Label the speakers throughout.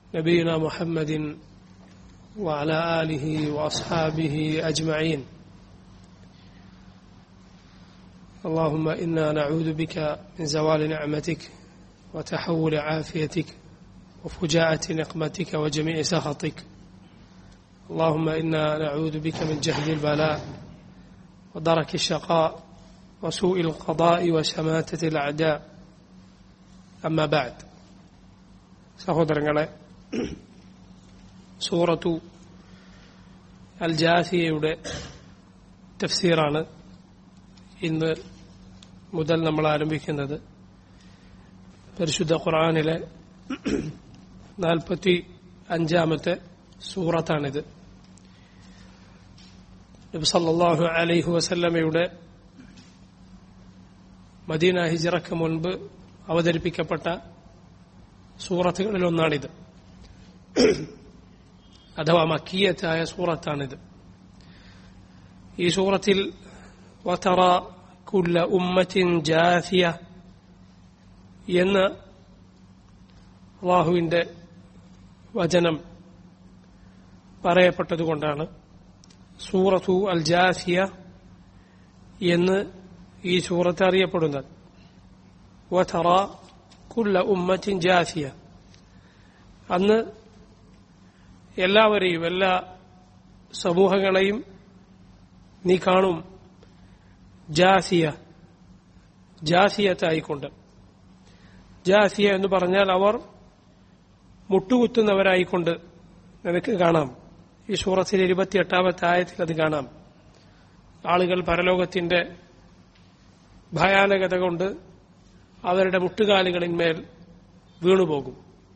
Speaker 1: نبينا محمد وعلى آله وأصحابه أجمعين اللهم إنا نعوذ بك من زوال نعمتك وتحول عافيتك وفجاءة نقمتك وجميع سخطك اللهم إنا نعوذ بك من جهد البلاء ودرك الشقاء وسوء القضاء وشماتة الأعداء أما بعد സഹോദരങ്ങളെ സൂറത്തു അൽ ജാസിയയുടെ തഫ്സീറാണ് ഇന്ന് മുതൽ നമ്മൾ ആരംഭിക്കുന്നത് പരിശുദ്ധ ഖുർആാനിലെ നാൽപ്പത്തി അഞ്ചാമത്തെ സൂറത്താണിത് നബി സല്ലല്ലാഹു അലൈഹി വസല്ലമയുടെ മദീന ഹിജറക്ക് മുൻപ് അവതരിപ്പിക്കപ്പെട്ട സൂറത്തുകളിലൊന്നാണിത് അഥവാ മക്കീയത്തായ സൂറത്താണിത് ഈ സൂറത്തിൽ വതറ കുല്ല ഉമ്മത്തിൻ ജാഥിയ എന്ന അള്ളാഹുവിന്റെ വചനം പറയപ്പെട്ടതുകൊണ്ടാണ് സൂറത്തു അൽ ജാസിയ എന്ന് ഈ സൂറത്ത് അറിയപ്പെടുന്നത് വതറ കുല്ല ഉമ്മത്തിൻ ജാസിയ അന്ന് എല്ലാവരെയും എല്ലാ സമൂഹങ്ങളെയും നീ കാണും ജാസിയ ജാസിയത്തായിക്കൊണ്ട് ജാസിയ എന്ന് പറഞ്ഞാൽ അവർ മുട്ടുകുത്തുന്നവരായിക്കൊണ്ട് നിനക്ക് കാണാം ഈ സൂറത്തിൽ ഇരുപത്തിയെട്ടാമത്തെ ആയത്തിൽ അത് കാണാം ആളുകൾ പരലോകത്തിന്റെ ഭയാനകത കൊണ്ട് അവരുടെ മുട്ടുകാലുകളിന്മേൽ വീണുപോകും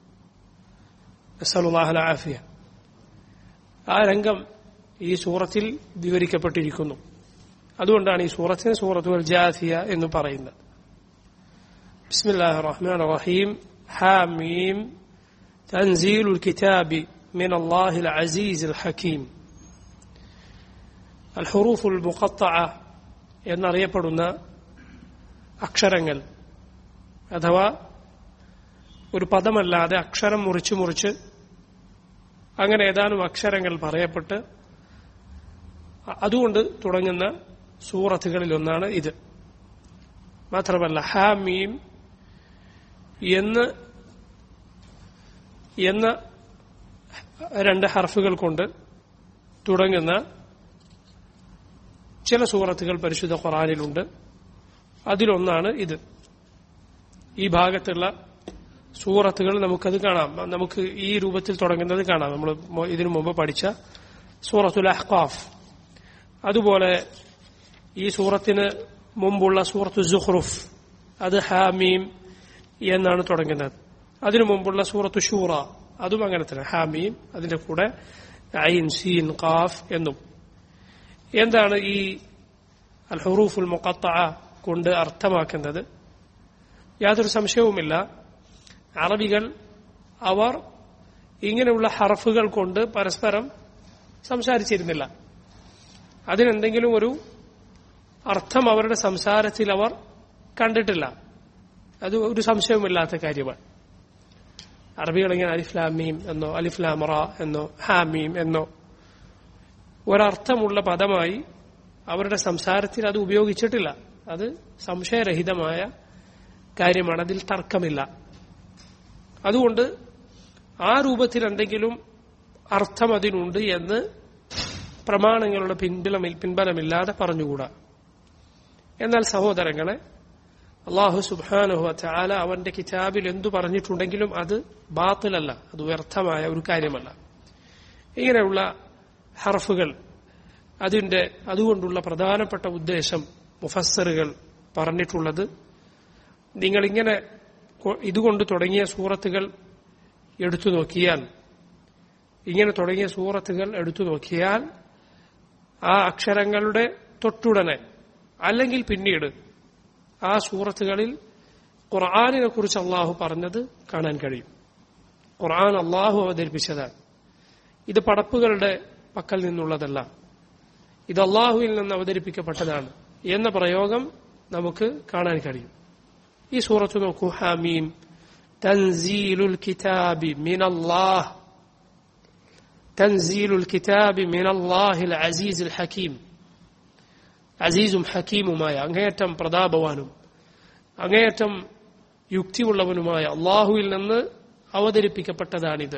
Speaker 1: ആഫിയ ആ രംഗം ഈ സൂറത്തിൽ വിവരിക്കപ്പെട്ടിരിക്കുന്നു അതുകൊണ്ടാണ് ഈ സൂറത്തിന് സൂറത്തുൽ ജാസിയ എന്ന് പറയുന്നത് ബിസ്മില്ലാഹി റഹ്മാൻ റഹീം ഹാമീം തൻസീലുൽ കിതാബി من الله العزيز الحكيم الحروف المقطعة എന്നറിയപ്പെടുന്ന അക്ഷരങ്ങൾ അഥവാ ഒരു പദമല്ലാതെ അക്ഷരം മുറിച്ച് മുറിച്ച് അങ്ങനെ ഏതാനും അക്ഷരങ്ങൾ പറയപ്പെട്ട് അതുകൊണ്ട് തുടങ്ങുന്ന സൂറത്തുകളിൽ ഒന്നാണ് ഇത് മാത്രമല്ല ഹാമീം എന്ന് എന്ന രണ്ട് ഹർഫുകൾ കൊണ്ട് തുടങ്ങുന്ന ചില സൂറത്തുകൾ പരിശുദ്ധ ഖുറാനിലുണ്ട് അതിലൊന്നാണ് ഇത് ഈ ഭാഗത്തുള്ള സൂറത്തുകൾ നമുക്കത് കാണാം നമുക്ക് ഈ രൂപത്തിൽ തുടങ്ങുന്നത് കാണാം നമ്മൾ ഇതിനു മുമ്പ് പഠിച്ച സൂറത്തുൽ അഹ്കാഫ് അതുപോലെ ഈ സൂറത്തിന് മുമ്പുള്ള സൂറത്തു സുഹ്റുഫ് അത് ഹാമീം എന്നാണ് തുടങ്ങുന്നത് അതിനു മുമ്പുള്ള സൂറത്തു ഷൂറ അതും അങ്ങനെ തന്നെ ഹാമീം അതിന്റെ കൂടെ ഐൻ സീൻ ഖാഫ് എന്നും എന്താണ് ഈ അൽ ഹുറൂഫുൽ മുഖത്ത കൊണ്ട് അർത്ഥമാക്കുന്നത് യാതൊരു സംശയവുമില്ല അറബികൾ അവർ ഇങ്ങനെയുള്ള ഹർഫുകൾ കൊണ്ട് പരസ്പരം സംസാരിച്ചിരുന്നില്ല അതിനെന്തെങ്കിലും ഒരു അർത്ഥം അവരുടെ സംസാരത്തിൽ അവർ കണ്ടിട്ടില്ല അത് ഒരു സംശയവുമില്ലാത്ത കാര്യമാണ് അറബികൾ ഇങ്ങനെ അലിഫ്ലാമീം എന്നോ അലിഫ്ലാമറ എന്നോ ഹാമീം എന്നോ ഒരർത്ഥമുള്ള പദമായി അവരുടെ സംസാരത്തിൽ അത് ഉപയോഗിച്ചിട്ടില്ല അത് സംശയരഹിതമായ കാര്യമാണ് അതിൽ തർക്കമില്ല അതുകൊണ്ട് ആ രൂപത്തിൽ എന്തെങ്കിലും അർത്ഥം അതിനുണ്ട് എന്ന് പ്രമാണങ്ങളുടെ പിൻബലമിൽ പിൻബലമില്ലാതെ പറഞ്ഞുകൂടാ എന്നാൽ സഹോദരങ്ങളെ അള്ളാഹു സുബാനുഹു ചാല അവന്റെ കിതാബിൽ എന്തു പറഞ്ഞിട്ടുണ്ടെങ്കിലും അത് ബാത്തിലല്ല അത് വ്യർത്ഥമായ ഒരു കാര്യമല്ല ഇങ്ങനെയുള്ള ഹർഫുകൾ അതിന്റെ അതുകൊണ്ടുള്ള പ്രധാനപ്പെട്ട ഉദ്ദേശം മുഫസ്സറുകൾ പറഞ്ഞിട്ടുള്ളത് നിങ്ങളിങ്ങനെ ഇതുകൊണ്ട് തുടങ്ങിയ സൂറത്തുകൾ എടുത്തു നോക്കിയാൽ ഇങ്ങനെ തുടങ്ങിയ സൂറത്തുകൾ എടുത്തു നോക്കിയാൽ ആ അക്ഷരങ്ങളുടെ തൊട്ടുടനെ അല്ലെങ്കിൽ പിന്നീട് ആ സൂറത്തുകളിൽ ഖുർആാനിനെ കുറിച്ച് അള്ളാഹു പറഞ്ഞത് കാണാൻ കഴിയും ഖുർആൻ അള്ളാഹു അവതരിപ്പിച്ചതാണ് ഇത് പടപ്പുകളുടെ പക്കൽ നിന്നുള്ളതല്ല ഇത് അള്ളാഹുവിൽ നിന്ന് അവതരിപ്പിക്കപ്പെട്ടതാണ് എന്ന പ്രയോഗം നമുക്ക് കാണാൻ കഴിയും ഈ സൂറത്ത് നോക്കൂ ഹാമീം തൻസീലുൽ കിതാബി മിനല്ലാഹ് തൻസീലുൽ കിതാബി മിനല്ലാഹിൽ അസീസുൽ ഹക്കീം അസീസും ഹക്കീമുമായ അങ്ങേയറ്റം പ്രതാപവാനും അങ്ങേയറ്റം യുക്തിയുള്ളവനുമായ അള്ളാഹുവിൽ നിന്ന് അവതരിപ്പിക്കപ്പെട്ടതാണിത്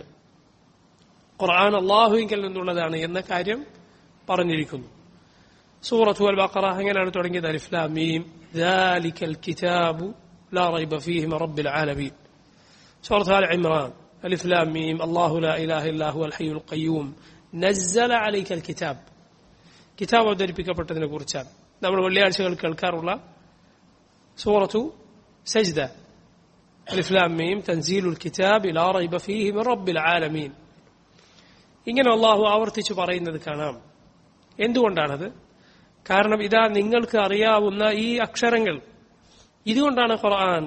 Speaker 1: ഖുർആൻ അള്ളാഹുവിങ്കിൽ നിന്നുള്ളതാണ് എന്ന കാര്യം പറഞ്ഞിരിക്കുന്നു സൂറത്തു അൽ ബഖറ അങ്ങനെയാണ് തുടങ്ങിയത് അലിഫ്ലാമീം ذلك الكتاب لا ريب فيه من رب العالمين سورة آل عمران ألف لام ميم الله لا إله إلا هو الحي القيوم نزل عليك الكتاب കിതാബ് അവതരിപ്പിക്കപ്പെട്ടതിനെ കുറിച്ചാണ് നമ്മൾ വെള്ളിയാഴ്ചകൾ കേൾക്കാറുള്ള സൂറത്തു സജ്ദ അലിഫ്ലാമീം തൻസീലുൽ കിതാബ് ലാ റൈബ ഫീഹി മിൻ റബ്ബിൽ ആലമീൻ ഇങ്ങനെ അള്ളാഹു ആവർത്തിച്ച് പറയുന്നത് കാണാം എന്തുകൊണ്ടാണത് കാരണം ഇതാ നിങ്ങൾക്ക് അറിയാവുന്ന ഈ അക്ഷരങ്ങൾ ഇതുകൊണ്ടാണ് ഖുർആൻ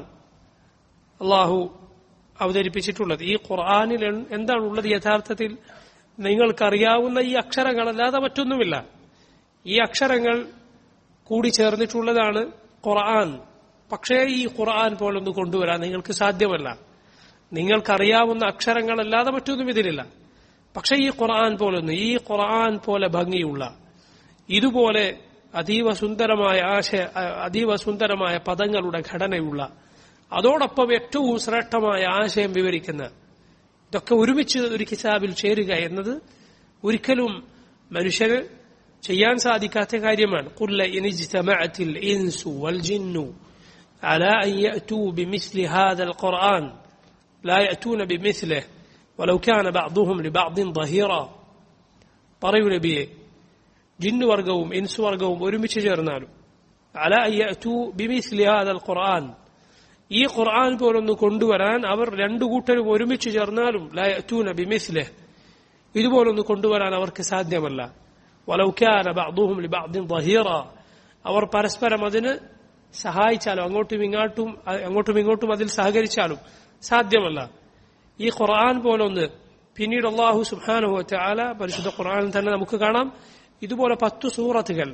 Speaker 1: അള്ളാഹു അവതരിപ്പിച്ചിട്ടുള്ളത് ഈ ഖുർആനിൽ എന്താണുള്ളത് യഥാർത്ഥത്തിൽ നിങ്ങൾക്കറിയാവുന്ന ഈ അക്ഷരങ്ങളല്ലാതെ മറ്റൊന്നുമില്ല ഈ അക്ഷരങ്ങൾ കൂടി ചേർന്നിട്ടുള്ളതാണ് ഖുർആൻ പക്ഷേ ഈ ഖുർആൻ പോലൊന്ന് കൊണ്ടുവരാൻ നിങ്ങൾക്ക് സാധ്യമല്ല നിങ്ങൾക്കറിയാവുന്ന അക്ഷരങ്ങളല്ലാതെ മറ്റൊന്നും ഇതിലില്ല പക്ഷേ ഈ ഖുർആൻ പോലൊന്ന് ഈ ഖുർആൻ പോലെ ഭംഗിയുള്ള ഇതുപോലെ അതീവ സുന്ദരമായ ആശയ അതീവ സുന്ദരമായ പദങ്ങളുടെ ഘടനയുള്ള അതോടൊപ്പം ഏറ്റവും ശ്രേഷ്ഠമായ ആശയം വിവരിക്കുന്ന ഇതൊക്കെ ഒരുമിച്ച് ഒരു കിതാബിൽ ചേരുക എന്നത് ഒരിക്കലും മനുഷ്യന് ചെയ്യാൻ സാധിക്കാത്ത കാര്യമാണ് قل إن اجتمعت الإنس والجن على أن يأتوا بمثل هذا القرآن لا يأتون بمثله ولو كان بعضهم لبعض ظهيرا പറയൂ നബിയെ ജിന്നു വർഗവും ഇൻസു വർഗവും ഒരുമിച്ച് ചേർന്നാലും അല അയ്യു ബിമിസ്ലി ഹാദൽ ഖുർആൻ ഈ ഖുർആൻ പോലൊന്ന് കൊണ്ടുവരാൻ അവർ രണ്ടു കൂട്ടരും ഒരുമിച്ച് ചേർന്നാലും ലൂന ബിമിസ്ലെ ഇതുപോലൊന്ന് കൊണ്ടുവരാൻ അവർക്ക് സാധ്യമല്ല വലൗക്കാന ബഅദുഹും ലിബഅദിൻ ظهيرا അവർ പരസ്പരം അതിന് സഹായിച്ചാലും അങ്ങോട്ടും ഇങ്ങോട്ടും അങ്ങോട്ടും ഇങ്ങോട്ടും അതിൽ സഹകരിച്ചാലും സാധ്യമല്ല ഈ ഖുർആൻ പോലൊന്ന് പിന്നീട് അള്ളാഹു സുബ്ഹാനഹു വതആല പരിശുദ്ധ ഖുർആനിൽ തന്നെ നമുക്ക് കാണാം ഇതുപോലെ പത്തു സൂറത്തുകൾ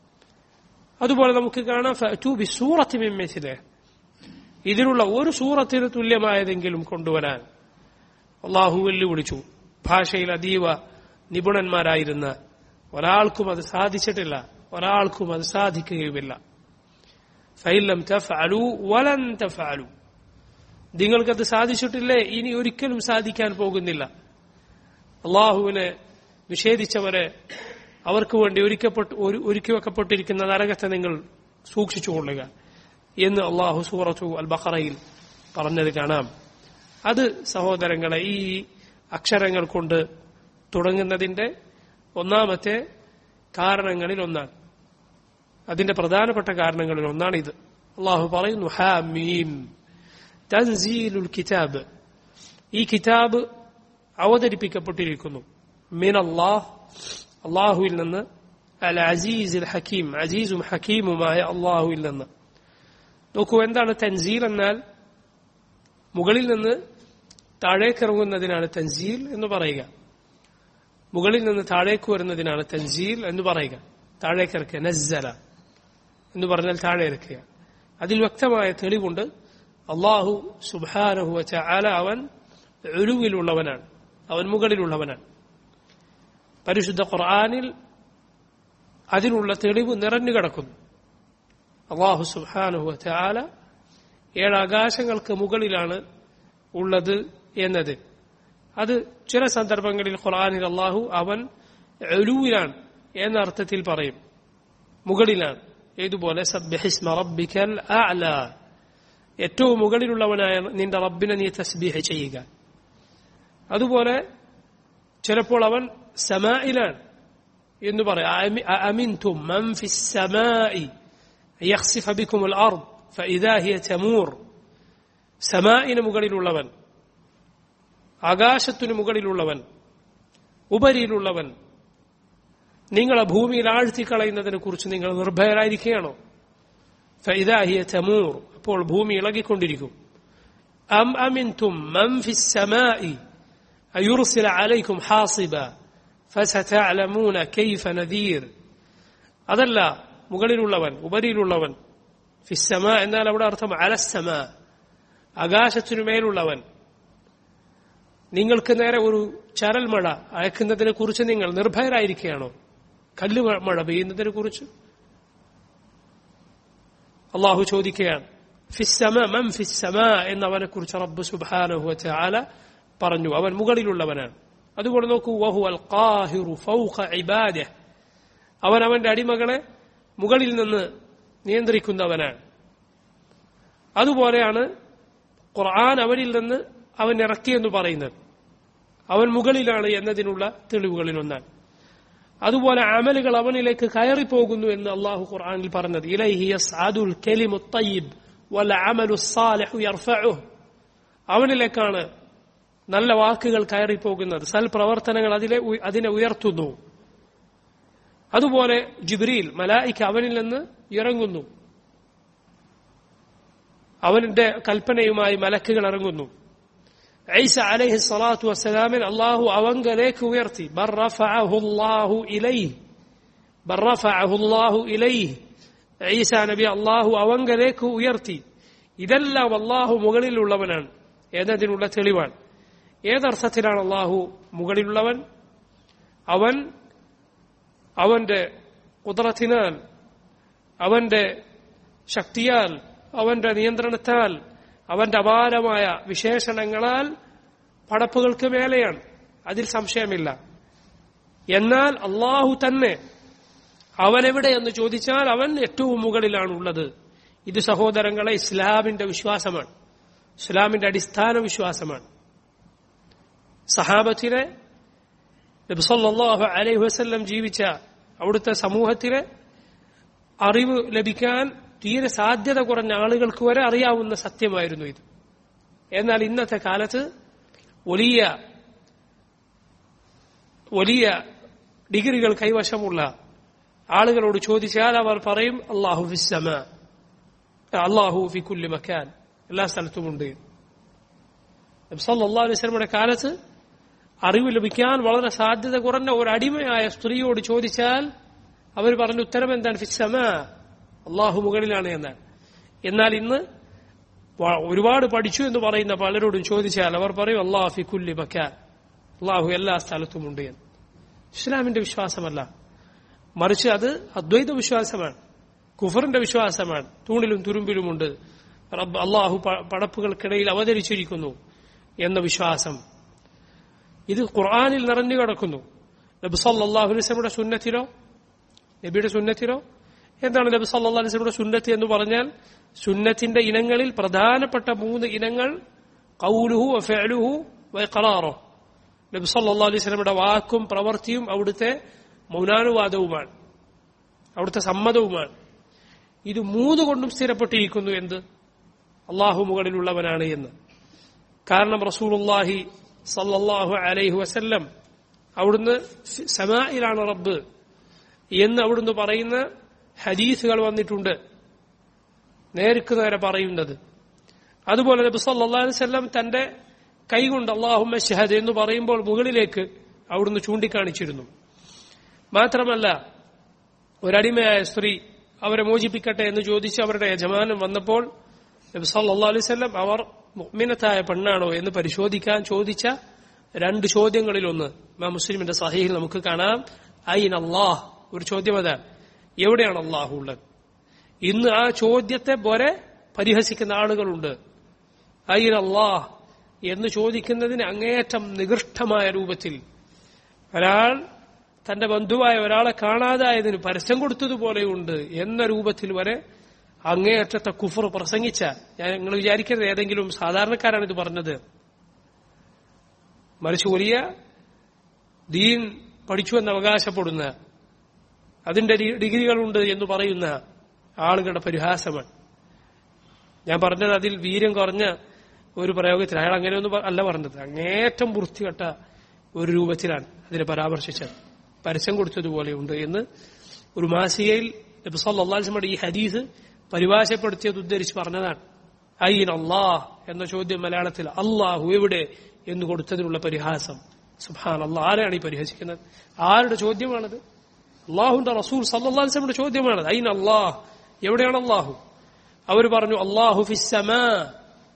Speaker 1: അതുപോലെ നമുക്ക് കാണാം ഫഅ്തു ബിസൂറത്തി മിൻ മിസ്ലിഹി ഇതിലുള്ള ഒരു സൂറത്തിന് തുല്യമായതെങ്കിലും കൊണ്ടുവരാൻ അള്ളാഹു വെല്ലുവിളിച്ചു ഭാഷയിൽ അതീവ നിപുണന്മാരായിരുന്ന ഒരാൾക്കും അത് സാധിച്ചിട്ടില്ല ഒരാൾക്കും അത് സാധിക്കുകയുമില്ല ഫൈലം തഫഅലു വലൻ തഫഅലു നിങ്ങൾക്കത് സാധിച്ചിട്ടില്ലേ ഇനി ഒരിക്കലും സാധിക്കാൻ പോകുന്നില്ല അള്ളാഹുവിനെ നിഷേധിച്ചവരെ അവർക്ക് വേണ്ടി ഒരുക്കപ്പെട്ട് ഒരുക്കി വെക്കപ്പെട്ടിരിക്കുന്ന നരകത്തെ നിങ്ങൾ സൂക്ഷിച്ചുകൊള്ളുക എന്ന് അള്ളാഹു സൂറത്തു അൽ ബഖറയിൽ പറഞ്ഞത് കാണാം അത് സഹോദരങ്ങളെ ഈ അക്ഷരങ്ങൾ കൊണ്ട് തുടങ്ങുന്നതിന്റെ ഒന്നാമത്തെ കാരണങ്ങളിൽ ഒന്നാണ് അതിന്റെ പ്രധാനപ്പെട്ട കാരണങ്ങളിൽ ഒന്നാണ് ഇത് അള്ളാഹു പറയുന്നു ഹാമീം തൻസീലുൽ കിതാബ് ഈ കിതാബ് അവതരിപ്പിക്കപ്പെട്ടിരിക്കുന്നു മിൻ അള്ളാഹ് അള്ളാഹുവിൽ നിന്ന് അൽ അസീസ് ഹക്കീം അസീസും ഹക്കീമുമായ അള്ളാഹുവിൽ നിന്ന് നോക്കൂ എന്താണ് തൻസീൽ എന്നാൽ മുകളിൽ നിന്ന് താഴേക്കിറങ്ങുന്നതിനാണ് തൻസീൽ എന്ന് പറയുക മുകളിൽ നിന്ന് താഴേക്ക് വരുന്നതിനാണ് തൻസീൽ എന്ന് പറയുക താഴേക്കിറക്കുക നസ്സല എന്ന് പറഞ്ഞാൽ താഴെ ഇറക്കുക അതിൽ വ്യക്തമായ തെളിവുണ്ട് അള്ളാഹു സുബാനഹു വച്ച ആല അവൻ ഒലുവിലുള്ളവനാണ് അവൻ മുകളിലുള്ളവനാണ് പരിശുദ്ധ ഖുർആാനിൽ അതിനുള്ള തെളിവ് നിറഞ്ഞു കിടക്കുന്നു അള്ളാഹു സുബാനുഹു ചാല ഏഴ് ആകാശങ്ങൾക്ക് മുകളിലാണ് ഉള്ളത് എന്നത് അത് ചില സന്ദർഭങ്ങളിൽ ഖുർആാനിൽ അള്ളാഹു അവൻ എലുവിലാണ് എന്ന അർത്ഥത്തിൽ പറയും മുകളിലാണ് ഏതുപോലെ സബ്ബിഹിസ്മ റബ്ബിക്കൽ അഅല ഏറ്റവും മുകളിലുള്ളവനായ നിന്റെ റബ്ബിനെ നീ തസ്ബീഹ് ചെയ്യുക അതുപോലെ ചിലപ്പോൾ അവൻ സമായിലാണ് എന്ന് പറയാം അമിൻതും മൻ ഫിസ് സമായി يخسف بكم الأرض فإذا هي تمور സമായിന് മുകളിലുള്ളവൻ ആകാശത്തിനു മുകളിലുള്ളവൻ ഉപരിയിലുള്ളവൻ നിങ്ങളെ ഭൂമിയിൽ ആഴ്ത്തിക്കളയുന്നതിനെ കുറിച്ച് നിങ്ങൾ നിർഭയരായിരിക്കുകയാണോ ഫൈദാഹിയ തമൂർ അപ്പോൾ ഭൂമി ഇളകിക്കൊണ്ടിരിക്കും അം അമിൻതും മൻ ഫിസ് സമായി അയുർസില അലൈക്കും ഹാസിബ ഫസതഅലമൂന കൈഫ നദീർ അതല്ല മുകളിലുള്ളവൻ ഉപരിയിലുള്ളവൻ ഫിസ്സമ എന്നാൽ അവിടെ അർത്ഥം അലസ്സമ ആകാശത്തിനു മേലുള്ളവൻ നിങ്ങൾക്ക് നേരെ ഒരു ചരൽ മഴ അയക്കുന്നതിനെ കുറിച്ച് നിങ്ങൾ നിർഭയരായിരിക്കുകയാണോ കല്ല് മ- മഴ പെയ്യുന്നതിനെ കുറിച്ച് അള്ളാഹു ചോദിക്കുകയാണ് ഫിസ്സമ മം ഫിസ്സമ എന്നവനെ കുറിച്ച് റബ്ബ് സുബ്ഹാനഹു വതആല പറഞ്ഞു അവൻ മുകളിലുള്ളവനാണ് അതുകൊണ്ട് നോക്കൂ വഹു അൽ ഖാഹിറു ഫൗഖ ഇബാദിഹ് അവൻ അവന്റെ അടിമകളെ മുകളിൽ നിന്ന് നിയന്ത്രിക്കുന്നവനാണ് അതുപോലെയാണ് ഖുർആൻ അവനിൽ നിന്ന് അവൻ ഇറക്കിയെന്ന് പറയുന്നത് അവൻ മുകളിലാണ് എന്നതിനുള്ള തെളിവുകളിൽ ഒന്നാണ് അതുപോലെ അമലുകൾ അവനിലേക്ക് കയറിപ്പോകുന്നു എന്ന് അള്ളാഹു ഖുർആനിൽ പറഞ്ഞത് ഇലൈഹി യസ്അദുൽ കലിമു തയ്യിബ് വൽ അമലു സാലിഹു യർഫഉഹു അവനിലേക്കാണ് നല്ല വാക്കുകൾ കയറിപ്പോകുന്നത് സൽപ്രവർത്തനങ്ങൾ അതിലെ ഉയ- അതിനെ ഉയർത്തുന്നു അതുപോലെ ജിബ്രീൽ മലായിക്ക് അവനിൽ നിന്ന് ഇറങ്ങുന്നു അവന്റെ കൽപ്പനയുമായി മലക്കുകൾ ഇറങ്ങുന്നു ഐസ അലൈഹി സ്വലാത്തു വസ്സലാമിൻ അള്ളാഹു അവങ്കലേക്ക് ഉയർത്തി ബർ റഫഅഹു അല്ലാഹു ഇലൈഹി ബർ റഫഅഹു അല്ലാഹു ഇലൈഹി ഈസ നബി അള്ളാഹു അവങ്കലേക്ക് ഉയർത്തി ഇതെല്ലാം അള്ളാഹു മുകളിലുള്ളവനാണ് എന്നതിനുള്ള തെളിവാണ് ഏതർത്ഥത്തിലാണ് അള്ളാഹു മുകളിലുള്ളവൻ അവൻ അവന്റെ കുതിരത്തിനാൽ അവന്റെ ശക്തിയാൽ അവന്റെ നിയന്ത്രണത്താൽ അവന്റെ അപാരമായ വിശേഷണങ്ങളാൽ പടപ്പുകൾക്ക് മേലെയാണ് അതിൽ സംശയമില്ല എന്നാൽ അള്ളാഹു തന്നെ അവൻ എവിടെ എന്ന് ചോദിച്ചാൽ അവൻ ഏറ്റവും മുകളിലാണുള്ളത് ഇത് സഹോദരങ്ങളെ ഇസ്ലാമിന്റെ വിശ്വാസമാണ് ഇസ്ലാമിന്റെ അടിസ്ഥാന വിശ്വാസമാണ് സഹാബത്തിലെ നബ്സല്ലാഹു അലൈഹി വസല്ലം ജീവിച്ച അവിടുത്തെ സമൂഹത്തിലെ അറിവ് ലഭിക്കാൻ തീരെ സാധ്യത കുറഞ്ഞ ആളുകൾക്ക് വരെ അറിയാവുന്ന സത്യമായിരുന്നു ഇത് എന്നാൽ ഇന്നത്തെ കാലത്ത് വലിയ വലിയ ഡിഗ്രികൾ കൈവശമുള്ള ആളുകളോട് ചോദിച്ചാൽ അവർ പറയും അള്ളാഹു ഫിസ്സമ അള്ളാഹു ഫി കുല്ലി മക്കാൻ എല്ലാ സ്ഥലത്തുമുണ്ട് സല്ലല്ലാഹു അലൈഹി വസല്ലമയുടെ കാലത്ത് അറിവ് ലഭിക്കാൻ വളരെ സാധ്യത കുറഞ്ഞ ഒരു അടിമയായ സ്ത്രീയോട് ചോദിച്ചാൽ അവർ പറഞ്ഞ ഉത്തരം എന്താണ് ഫിസ്സമ അള്ളാഹു മുകളിലാണ് എന്നാണ് എന്നാൽ ഇന്ന് വ- ഒരുപാട് പഠിച്ചു എന്ന് പറയുന്ന പലരോടും ചോദിച്ചാൽ അവർ പറയും അള്ളാഹു ഫി കുല്ലി മക്കാൻ അള്ളാഹു എല്ലാ സ്ഥലത്തുമുണ്ട് എന്ന് ഇസ്ലാമിന്റെ വിശ്വാസമല്ല മറിച്ച് അത് അദ്വൈത വിശ്വാസമാണ് കുഫറിന്റെ വിശ്വാസമാണ് തൂണിലും തുരുമ്പിലുമുണ്ട് റബ്ബ് അള്ളാഹു പ- പടപ്പുകൾക്കിടയിൽ അവതരിച്ചിരിക്കുന്നു എന്ന വിശ്വാസം ഇത് ഖുർആാനിൽ നിറഞ്ഞു കിടക്കുന്നു നബി സല്ലല്ലാഹു അലൈഹി വസല്ലമയുടെ സുന്നത്തിലോ നബിയുടെ സുന്നത്തിലോ എന്താണ് നബി സല്ലല്ലാഹു അലൈഹി വസല്ലമയുടെ സുന്നത്ത് എന്ന് പറഞ്ഞാൽ സുന്നത്തിന്റെ ഇനങ്ങളിൽ പ്രധാനപ്പെട്ട മൂന്ന് ഇനങ്ങൾ ഖൗലുഹു വഫഅലുഹു വഇഖറാറു നബി സല്ലല്ലാഹു അലൈഹി വസല്ലമയുടെ വാക്കും പ്രവൃത്തിയും അവിടുത്തെ മൗനാനുവാദവുമാണ് അവിടുത്തെ സമ്മതവുമാണ് ഇത് മൂന്ന് കൊണ്ടും സ്ഥിരപ്പെട്ടിരിക്കുന്നു എന്ത് അള്ളാഹു മുകളിലുള്ളവനാണ് എന്ന് കാരണം റസൂലുള്ളാഹി സല്ലല്ലാഹു അലൈഹി വസല്ലം അവിടുന്ന് സമായിലാണ് റബ്ബ് എന്ന് അവിടുന്ന് പറയുന്ന ഹദീസുകൾ വന്നിട്ടുണ്ട് നേർക്ക് നേരെ പറയുന്നത് അതുപോലെ നബി സല്ലല്ലാഹു അലൈഹി വസല്ലം തന്റെ കൈകൊണ്ട് അള്ളാഹുമ്മ ഷഹദ് എന്ന് പറയുമ്പോൾ മുകളിലേക്ക് അവിടുന്ന് ചൂണ്ടിക്കാണിച്ചിരുന്നു മാത്രമല്ല ഒരടിമയായ സ്ത്രീ അവരെ മോചിപ്പിക്കട്ടെ എന്ന് ചോദിച്ച് അവരുടെ യജമാനൻ വന്നപ്പോൾ നബി സല്ലല്ലാഹു അലൈഹി വസല്ലം അവർ മുഅ്മിനത്തായ പെണ്ണാണോ എന്ന് പരിശോധിക്കാൻ ചോദിച്ച രണ്ട് ചോദ്യങ്ങളിലൊന്ന് ഇമാം മുസ്ലിമിന്റെ സഹീഹിൽ നമുക്ക് കാണാം ഐൻ അള്ളാഹ് ഒരു ചോദ്യം അതാണ് എവിടെയാണ് അള്ളാഹു ഉള്ളത് ഇന്ന് ആ ചോദ്യത്തെ പോലെ പരിഹസിക്കുന്ന ആളുകളുണ്ട് ഐൻ അള്ളാഹ് എന്ന് ചോദിക്കുന്നതിന് അങ്ങേയറ്റം നികൃഷ്ടമായ രൂപത്തിൽ ഒരാൾ തന്റെ ബന്ധുവായ ഒരാളെ കാണാതായതിന് പരസ്യം കൊടുത്തതുപോലെയുണ്ട് എന്ന രൂപത്തിൽ വരെ അങ്ങേയറ്റത്തെ കുഫർ പ്രസംഗിച്ച ഞാൻ നിങ്ങൾ വിചാരിക്കരുത് ഏതെങ്കിലും സാധാരണക്കാരാണ് ഇത് പറഞ്ഞത് മറിച്ച് വലിയ ദീൻ പഠിച്ചു എന്ന് അവകാശപ്പെടുന്ന അതിന്റെ ഡി- ഡിഗ്രികളുണ്ട് എന്ന് പറയുന്ന ആളുകളുടെ പരിഹാസമാണ് ഞാൻ പറഞ്ഞത് അതിൽ വീര്യം കുറഞ്ഞ ഒരു പ്രയോഗത്തിൽ അയാൾ അങ്ങനെയൊന്നും പ- അല്ല പറഞ്ഞത് അങ്ങേറ്റം വൃത്തികെട്ട ഒരു രൂപത്തിലാണ് അതിനെ പരാമർശിച്ചത് പരസ്യം കൊടുത്തതുപോലെയുണ്ട് എന്ന് ഒരു മാസികയിൽ നബി സല്ലല്ലാഹു അലൈഹി വസല്ലമയുടെ ഈ ഹദീസ് പരിഭാഷപ്പെടുത്തിയത് ഉദ്ധരിച്ച് പറഞ്ഞതാണ് ഐൻ അള്ളാഹ് എന്ന ചോദ്യം മലയാളത്തിൽ അള്ളാഹു എവിടെ എന്ന് കൊടുത്തതിനുള്ള പരിഹാസം സുബാൻ അള്ളാഹ് ആരെയാണ് ഈ പരിഹസിക്കുന്നത് ആരുടെ ചോദ്യമാണത് അള്ളാഹുന്റെ റസൂൽ സല്ലല്ലാഹു അലൈഹി വസല്ലമയുടെ ചോദ്യമാണത് ഐൻ അള്ളാഹ് എവിടെയാണ് അള്ളാഹു അവർ പറഞ്ഞു അള്ളാഹു ഫിസ്സമാ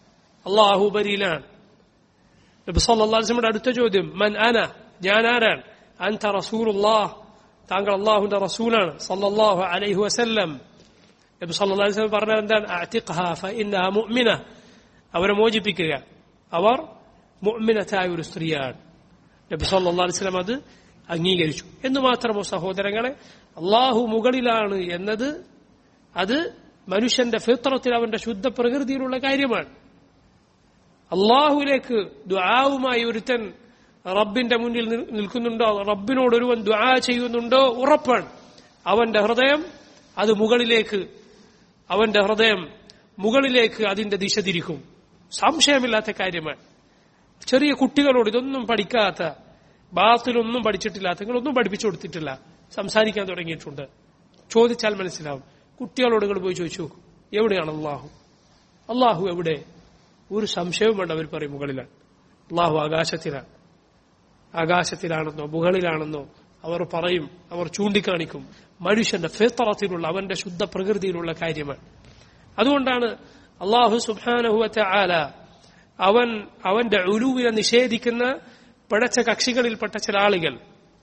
Speaker 1: അള്ളാഹു ഉപരിയിലാണ് നബി സല്ലാസ്ലമിയുടെ അടുത്ത ചോദ്യം മൻ അന ഞാൻ ആരാണ് അൻത റസൂലുള്ളാഹ് താങ്കൾ അള്ളാഹുവിന്റെ റസൂലാണ് സല്ലല്ലാഹു അലൈഹി വസല്ലം നബി സല്ലല്ലാഹു അലൈഹി വസല്ലം പറഞ്ഞത് എന്താണ് അഅ്തിഖ്ഹാ ഫഇന്നഹാ മുഅ്മിന അവരെ മോചിപ്പിക്കുക അവർ മുഅ്മിനത്തായ ഒരു സ്ത്രീയാണ് നബി സല്ലല്ലാഹു അലൈഹി വസല്ലം അത് അംഗീകരിച്ചു എന്ന് മാത്രമോ സഹോദരങ്ങളെ അള്ളാഹു മുകളിലാണ് എന്നത് അത് മനുഷ്യന്റെ ഫിത്രത്തിൽ അവന്റെ ശുദ്ധ പ്രകൃതിയിലുള്ള കാര്യമാണ് അള്ളാഹുലേക്ക് ദുആവുമായി ഒരുത്തൻ റബ്ബിന്റെ മുന്നിൽ നിൽ- നിൽക്കുന്നുണ്ടോ റബ്ബിനോട് ഒരുവൻ ദുആ ചെയ്യുന്നുണ്ടോ ഉറപ്പാണ് അവന്റെ ഹൃദയം അത് മുകളിലേക്ക് അവന്റെ ഹൃദയം മുകളിലേക്ക് അതിന്റെ ദിശ തിരിക്കും സംശയമില്ലാത്ത കാര്യമാണ് ചെറിയ കുട്ടികളോട് ഇതൊന്നും പഠിക്കാത്ത ബാത്തിലൊന്നും പഠിച്ചിട്ടില്ലാത്ത നിങ്ങളൊന്നും പഠിപ്പിച്ചു കൊടുത്തിട്ടില്ല സംസാരിക്കാൻ തുടങ്ങിയിട്ടുണ്ട് ചോദിച്ചാൽ മനസ്സിലാവും കുട്ടികളോട് നിങ്ങൾ പോയി ചോദിച്ചു നോക്കൂ എവിടെയാണ് അള്ളാഹു അള്ളാഹു എവിടെ ഒരു സംശയവും വേണ്ട അവർ പറയും മുകളിലാണ് അള്ളാഹു ആകാശത്തിലാണ് ആകാശത്തിലാണെന്നോ മുകളിലാണെന്നോ അവർ പറയും അവർ ചൂണ്ടിക്കാണിക്കും മനുഷ്യന്റെ ഫിത്രത്തിലുള്ള അവന്റെ ശുദ്ധ പ്രകൃതിയിലുള്ള കാര്യമാണ് അതുകൊണ്ടാണ് അള്ളാഹു സുബാനഹുവറ്റ ആല അവൻ അവന്റെ ഉലുവിനെ നിഷേധിക്കുന്ന പിഴച്ച കക്ഷികളിൽപ്പെട്ട ചില ആളുകൾ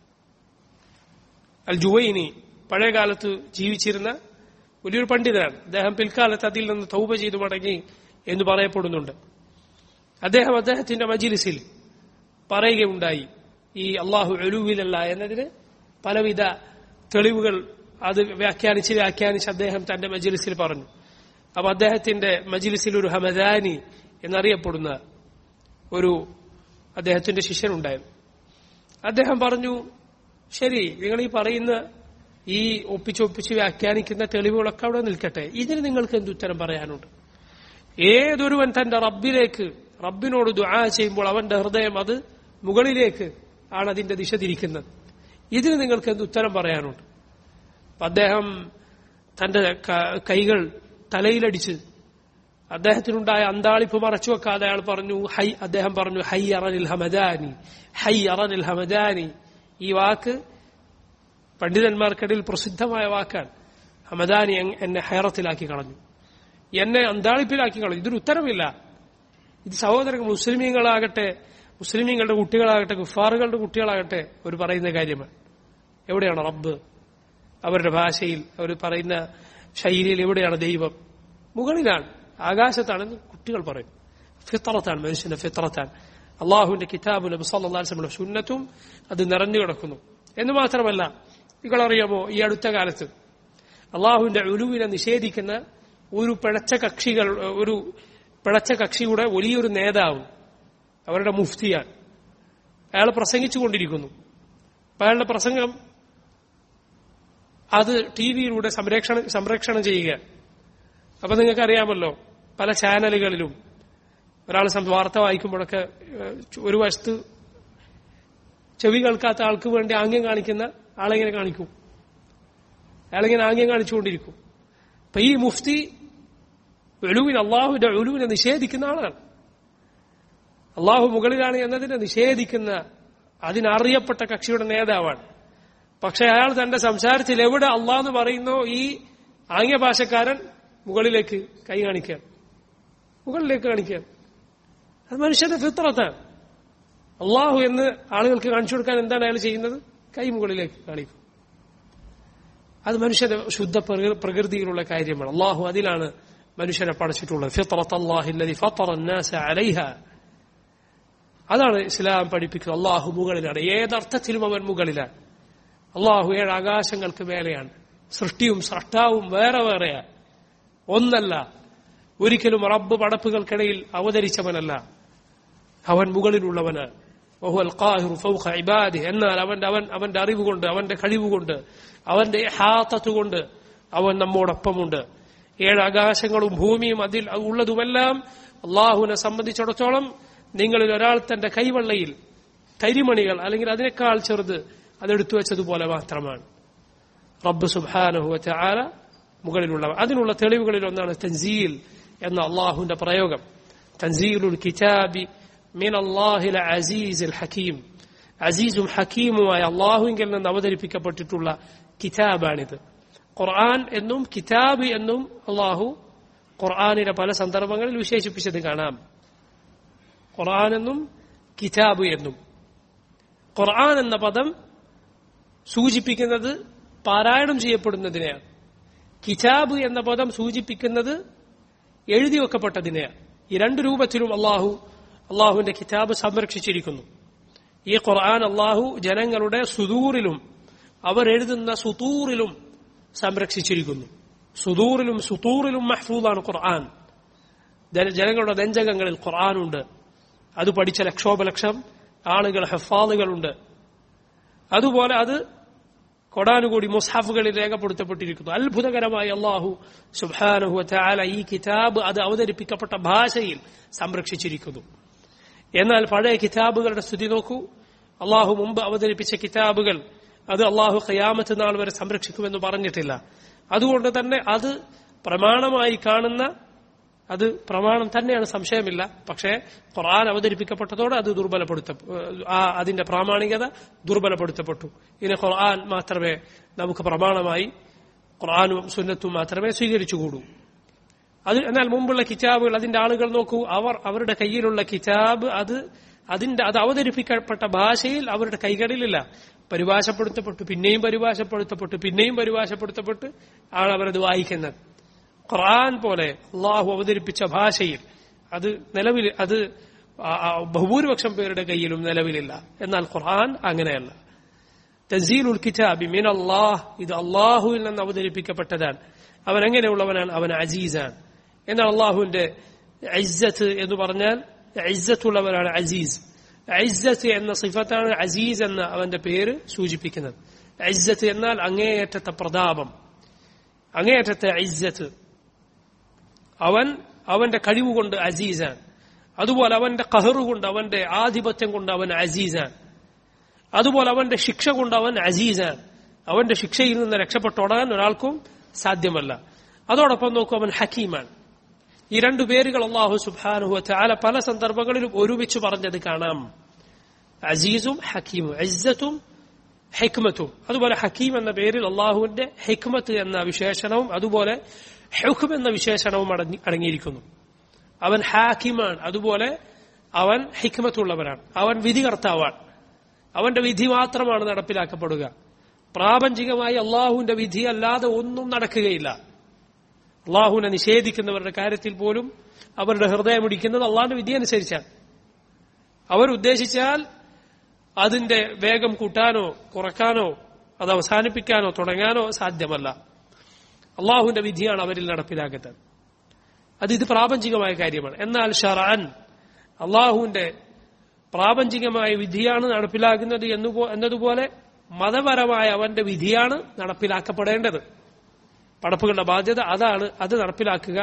Speaker 1: അൽ ജുവൈനി പഴയകാലത്ത് ജീവിച്ചിരുന്ന വലിയൊരു പണ്ഡിതനാണ് അദ്ദേഹം പിൽക്കാലത്ത് അതിൽ നിന്ന് തൗബ ചെയ്തു മടങ്ങി എന്ന് പറയപ്പെടുന്നുണ്ട് അദ്ദേഹം അദ്ദേഹത്തിന്റെ മജിലിസിൽ പറയുകയുണ്ടായി ഈ അള്ളാഹു എഴുവിലല്ല എന്നതിന് പലവിധ തെളിവുകൾ അത് വ്യാഖ്യാനിച്ച് വ്യാഖ്യാനിച്ച് അദ്ദേഹം തന്റെ മജിലിസിൽ പറഞ്ഞു അപ്പൊ അദ്ദേഹത്തിന്റെ മജിലിസിൽ ഒരു ഹമദാനി എന്നറിയപ്പെടുന്ന ഒരു അദ്ദേഹത്തിന്റെ ശിഷ്യനുണ്ടായിരുന്നു അദ്ദേഹം പറഞ്ഞു ശരി നിങ്ങൾ ഈ പറയുന്ന ഈ ഒപ്പിച്ചൊപ്പിച്ച് വ്യാഖ്യാനിക്കുന്ന തെളിവുകളൊക്കെ അവിടെ നിൽക്കട്ടെ ഇതിന് നിങ്ങൾക്ക് എന്തുത്തരം പറയാനുണ്ട് ഏതൊരുവൻ തന്റെ റബ്ബിലേക്ക് റബ്ബിനോട് ദുആ ചെയ്യുമ്പോൾ അവന്റെ ഹൃദയം അത് മുകളിലേക്ക് ആണ് അതിന്റെ ദിശ തിരിക്കുന്നത് ഇതിന് നിങ്ങൾക്ക് എന്ത് ഉത്തരം പറയാനുണ്ട് അപ്പൊ അദ്ദേഹം തന്റെ ക- കൈകൾ തലയിലടിച്ച് അദ്ദേഹത്തിനുണ്ടായ അന്താളിപ്പ് മറച്ചു വെക്കാതെ അയാൾ പറഞ്ഞു ഹൈ അദ്ദേഹം പറഞ്ഞു ഹൈ അറനിൽ ഹമദാനി ഹൈ അറനിൽ ഹമദാനി ഈ വാക്ക് പണ്ഡിതന്മാർക്കിടയിൽ പ്രസിദ്ധമായ വാക്കാണ് ഹമദാനി എൻ- എന്നെ ഹൈറത്തിലാക്കി കളഞ്ഞു എന്നെ അന്താളിപ്പിലാക്കി കളഞ്ഞു ഇതൊരു ഉത്തരമില്ല ഇത് സഹോദരങ്ങൾ മുസ്ലിമീങ്ങളാകട്ടെ മുസ്ലിമീങ്ങളുടെ കുട്ടികളാകട്ടെ കുഫാറുകളുടെ കുട്ടികളാകട്ടെ അവർ പറയുന്ന കാര്യമാണ് എവിടെയാണ് റബ്ബ് അവരുടെ ഭാഷയിൽ അവർ പറയുന്ന ശൈലിയിൽ എവിടെയാണ് ദൈവം മുകളിലാണ് ആകാശത്താണെന്ന് കുട്ടികൾ പറയും ഫിത്രത്താണ് മനുഷ്യന്റെ ഫിത്രത്താണ് അള്ളാഹുവിന്റെ കിതാബ് നബി സല്ലല്ലാഹു അലൈഹി വസല്ലം സുന്നത്തും അത് നിറഞ്ഞു കിടക്കുന്നു എന്ന് മാത്രമല്ല നിങ്ങളറിയാമോ ഈ അടുത്ത കാലത്ത് അള്ളാഹുവിന്റെ ഉലുവിനെ നിഷേധിക്കുന്ന ഒരു പിഴച്ച കക്ഷികൾ ഒരു പിഴച്ച കക്ഷിയുടെ വലിയൊരു നേതാവ് അവരുടെ മുഫ്തിയാണ് അയാൾ പ്രസംഗിച്ചുകൊണ്ടിരിക്കുന്നു അപ്പൊ അയാളുടെ പ്രസംഗം അത് ടി വിയിലൂടെ സംരക്ഷണം സംരക്ഷണം ചെയ്യുക അപ്പൊ നിങ്ങൾക്കറിയാമല്ലോ പല ചാനലുകളിലും ഒരാൾ സം- വാർത്ത വായിക്കുമ്പോഴൊക്കെ ഏഹ്, ഒരു വശത്ത് ചെവി കേൾക്കാത്ത ആൾക്ക് വേണ്ടി ആംഗ്യം കാണിക്കുന്ന ആളെങ്ങനെ കാണിക്കും അയാളിങ്ങനെ ആംഗ്യം കാണിച്ചുകൊണ്ടിരിക്കും അപ്പൊ ഈ മുഫ്തി ഒലുവിന് അള്ളാഹുവിന്റെ ഒലുവിനെ നിഷേധിക്കുന്ന ആളാണ് അള്ളാഹു മുകളിലാണ് എന്നതിനെ നിഷേധിക്കുന്ന അതിനറിയപ്പെട്ട കക്ഷിയുടെ നേതാവാണ് പക്ഷെ അയാൾ തന്റെ സംസാരത്തിൽ എവിടെ അള്ളാഹ് പറയുന്നോ ഈ ആംഗ്യഭാഷക്കാരൻ മുകളിലേക്ക് കൈ കാണിക്കാൻ മുകളിലേക്ക് കാണിക്കാൻ അത് മനുഷ്യന്റെ ഫിത്രത്താണ് അള്ളാഹു എന്ന് ആളുകൾക്ക് കാണിച്ചു കൊടുക്കാൻ എന്താണ് അയാൾ ചെയ്യുന്നത് കൈ മുകളിലേക്ക് കാണിക്കും അത് മനുഷ്യന്റെ ശുദ്ധ പ്രകൃ- പ്രകൃതിയിലുള്ള കാര്യമാണ് അള്ളാഹു അതിലാണ് മനുഷ്യനെ പഠിച്ചിട്ടുള്ളത് ഫിത്രത്ത് അള്ളാഹില്ലതി ഫത്തറ الناس عليها അതാണ് ഇസ്ലാം പഠിപ്പിക്കുന്നത് അള്ളാഹു മുകളിലാണ് ഏതർത്ഥത്തിലും അവൻ മുകളിലാണ് അള്ളാഹു ഏഴ് ആകാശങ്ങൾക്ക് മേലെയാണ് സൃഷ്ടിയും സൃഷ്ടാവും വേറെ വേറെയാണ് ഒന്നല്ല ഒരിക്കലും റബ്ബ് പടപ്പുകൾക്കിടയിൽ അവതരിച്ചവനല്ല അവൻ മുകളിലുള്ളവനാണ് വഹുവൽ ഖാഹിറു ഫൗഖ ഇബാദിഹി എന്നാൽ അവന്റെ അവൻ അവന്റെ അറിവ് കൊണ്ട് അവന്റെ കഴിവ് കൊണ്ട് അവന്റെ ഹാത്തത്ത് കൊണ്ട് അവൻ നമ്മോടൊപ്പമുണ്ട് ഏഴ് ആകാശങ്ങളും ഭൂമിയും അതിൽ ഉള്ളതുമെല്ലാം അള്ളാഹുവിനെ സംബന്ധിച്ചിടത്തോളം നിങ്ങളിൽ ഒരാൾ തന്റെ കൈവെള്ളയിൽ കരിമണികൾ അല്ലെങ്കിൽ അതിനേക്കാൾ ചെറുത് അതെടുത്തു വെച്ചതുപോലെ മാത്രമാണ് റബ്ബ് സുബാനഹു ആല മുകളിലുള്ളവ അതിനുള്ള തെളിവുകളിൽ ഒന്നാണ് തൻസീൽ എന്ന അള്ളാഹുവിന്റെ പ്രയോഗം തൻസീലുൽ കിതാബി മിൻ അള്ളാഹിൽ അസീസ് ഹക്കീം അസീസും ഹക്കീമുമായ അള്ളാഹുവിങ്കിൽ നിന്ന് അവതരിപ്പിക്കപ്പെട്ടിട്ടുള്ള കിതാബാണിത് ഖുർആൻ എന്നും കിതാബ് എന്നും അള്ളാഹു ഖുർആാനിലെ പല സന്ദർഭങ്ങളിൽ വിശേഷിപ്പിച്ചത് കാണാം ഖുർആൻ എന്നും കിതാബ് എന്നും ഖുർആൻ എന്ന പദം സൂചിപ്പിക്കുന്നത് പാരായണം ചെയ്യപ്പെടുന്നതിനെയാണ് കിതാബ് എന്ന പദം സൂചിപ്പിക്കുന്നത് എഴുതി വെക്കപ്പെട്ടതിനെയാണ് ഈ രണ്ട് രൂപത്തിലും അള്ളാഹു അള്ളാഹുവിന്റെ കിതാബ് സംരക്ഷിച്ചിരിക്കുന്നു ഈ ഖുർആൻ അള്ളാഹു ജനങ്ങളുടെ സുദൂറിലും അവർ എഴുതുന്ന സുതൂറിലും സംരക്ഷിച്ചിരിക്കുന്നു സുദൂറിലും സുതൂറിലും മഹ്ഫൂദാണ് ഖുർആൻ ജന- ജനങ്ങളുടെ നെഞ്ചകങ്ങളിൽ ഖുർആനുണ്ട് അത് പഠിച്ച ലക്ഷോപലക്ഷം ആളുകൾ ഹെഫാദുകളുണ്ട് അതുപോലെ അത് കൊടാനുകൂടി മുസാഫുകളിൽ രേഖപ്പെടുത്തപ്പെട്ടിരിക്കുന്നു അത്ഭുതകരമായി അള്ളാഹു സുബാനുഹു താല ഈ കിതാബ് അത് അവതരിപ്പിക്കപ്പെട്ട ഭാഷയിൽ സംരക്ഷിച്ചിരിക്കുന്നു എന്നാൽ പഴയ കിതാബുകളുടെ സ്ഥിതി നോക്കൂ അള്ളാഹു മുമ്പ് അവതരിപ്പിച്ച കിതാബുകൾ അത് അള്ളാഹു ഖയാമത്ത് നാൾ വരെ സംരക്ഷിക്കുമെന്ന് പറഞ്ഞിട്ടില്ല അതുകൊണ്ട് തന്നെ അത് പ്രമാണമായി കാണുന്ന അത് പ്രമാണം തന്നെയാണ് സംശയമില്ല പക്ഷേ ഖുർആൻ അവതരിപ്പിക്കപ്പെട്ടതോടെ അത് ദുർബലപ്പെടുത്ത ആ അതിന്റെ പ്രാമാണികത ദുർബലപ്പെടുത്തപ്പെട്ടു ഇനി ഖുർആൻ മാത്രമേ നമുക്ക് പ്രമാണമായി ഖുർആനും സുന്നത്തും മാത്രമേ സ്വീകരിച്ചുകൂടൂ അത് എന്നാൽ മുമ്പുള്ള കിതാബുകൾ അതിന്റെ ആളുകൾ നോക്കൂ അവർ അവരുടെ കയ്യിലുള്ള കിതാബ് അത് അതിന്റെ അത് അവതരിപ്പിക്കപ്പെട്ട ഭാഷയിൽ അവരുടെ കൈകളിലില്ല പരിഭാഷപ്പെടുത്തപ്പെട്ടു പിന്നെയും പരിഭാഷപ്പെടുത്തപ്പെട്ടു പിന്നെയും പരിഭാഷപ്പെടുത്തപ്പെട്ട് ആണ് അവരത് വായിക്കുന്നത് ഖുർആൻ പോലെ അള്ളാഹു അവതരിപ്പിച്ച ഭാഷയിൽ അത് നിലവിൽ അത് ആ- ആ ബഹുഭൂരിപക്ഷം പേരുടെ കയ്യിലും നിലവിലില്ല എന്നാൽ ഖുർആൻ അങ്ങനെയല്ല തൻസീലുൽ കിതാബി മിൻ അള്ളാഹ് ഇത് അള്ളാഹുവിൽ നിന്ന് അവതരിപ്പിക്കപ്പെട്ടതാണ് അവൻ എങ്ങനെയുള്ളവനാണ് അവൻ അസീസാണ് എന്നാൽ അള്ളാഹുവിന്റെ ഇസ്സത്ത് എന്ന് പറഞ്ഞാൽ ഇസ്സത്തുള്ളവനാണ് അസീസ് ഇസ്സത്ത് എന്ന സിഫത്താണ് അസീസ് എന്ന അവന്റെ പേര് സൂചിപ്പിക്കുന്നത് ഇസ്സത്ത് എന്നാൽ അങ്ങേയറ്റത്തെ പ്രതാപം അങ്ങേയറ്റത്തെ ഇസ്സത്ത് അവൻ അവന്റെ കഴിവുകൊണ്ട് അസീസാണ് അതുപോലെ അവന്റെ കഹറ് കൊണ്ട് അവന്റെ ആധിപത്യം കൊണ്ട് അവൻ അസീസാണ് അതുപോലെ അവന്റെ ശിക്ഷ കൊണ്ട് അവൻ അസീസാണ് അവന്റെ ശിക്ഷയിൽ നിന്ന് രക്ഷപ്പെട്ടോടാൻ ഒരാൾക്കും സാധ്യമല്ല അതോടൊപ്പം നോക്കൂ അവൻ ഹക്കീമാണ് ഈ രണ്ടു പേരുകൾ അള്ളാഹു സുബാനുഹു താല പല സന്ദർഭങ്ങളിലും ഒരുമിച്ച് പറഞ്ഞത് കാണാം അസീസും ഹക്കീമും ഇസ്സത്തും ഹെക്മത്തും അതുപോലെ ഹക്കീം എന്ന പേരിൽ അള്ളാഹുവിന്റെ ഹെക്മത്ത് എന്ന വിശേഷണവും അതുപോലെ ഹെഖും എന്ന വിശേഷണവും അടങ്ങി- അടങ്ങിയിരിക്കുന്നു അവൻ ഹാക്കിമാണ് അതുപോലെ അവൻ ഹിക്മത്തുള്ളവനാണ് അവൻ വിധികർത്താവാണ് അവന്റെ വിധി മാത്രമാണ് നടപ്പിലാക്കപ്പെടുക പ്രാപഞ്ചികമായി അള്ളാഹുവിന്റെ വിധി അല്ലാതെ ഒന്നും നടക്കുകയില്ല അള്ളാഹുവിനെ നിഷേധിക്കുന്നവരുടെ കാര്യത്തിൽ പോലും അവരുടെ ഹൃദയമിടിക്കുന്നത് അള്ളാഹുവിന്റെ വിധി അനുസരിച്ചാണ് അവരുദ്ദേശിച്ചാൽ അതിന്റെ വേഗം കൂട്ടാനോ കുറക്കാനോ അത് അവസാനിപ്പിക്കാനോ തുടങ്ങാനോ സാധ്യമല്ല അള്ളാഹുവിന്റെ വിധിയാണ് അവരിൽ നടപ്പിലാക്കുന്നത് അത് ഇത് പ്രാപഞ്ചികമായ കാര്യമാണ് എന്നാൽ ഷറാൻ അള്ളാഹുവിന്റെ പ്രാപഞ്ചികമായ വിധിയാണ് നടപ്പിലാക്കുന്നത് എന്നുപോ- എന്നതുപോലെ മതപരമായ അവന്റെ വിധിയാണ് നടപ്പിലാക്കപ്പെടേണ്ടത് പടപ്പുകളുടെ ബാധ്യത അതാണ് അത് നടപ്പിലാക്കുക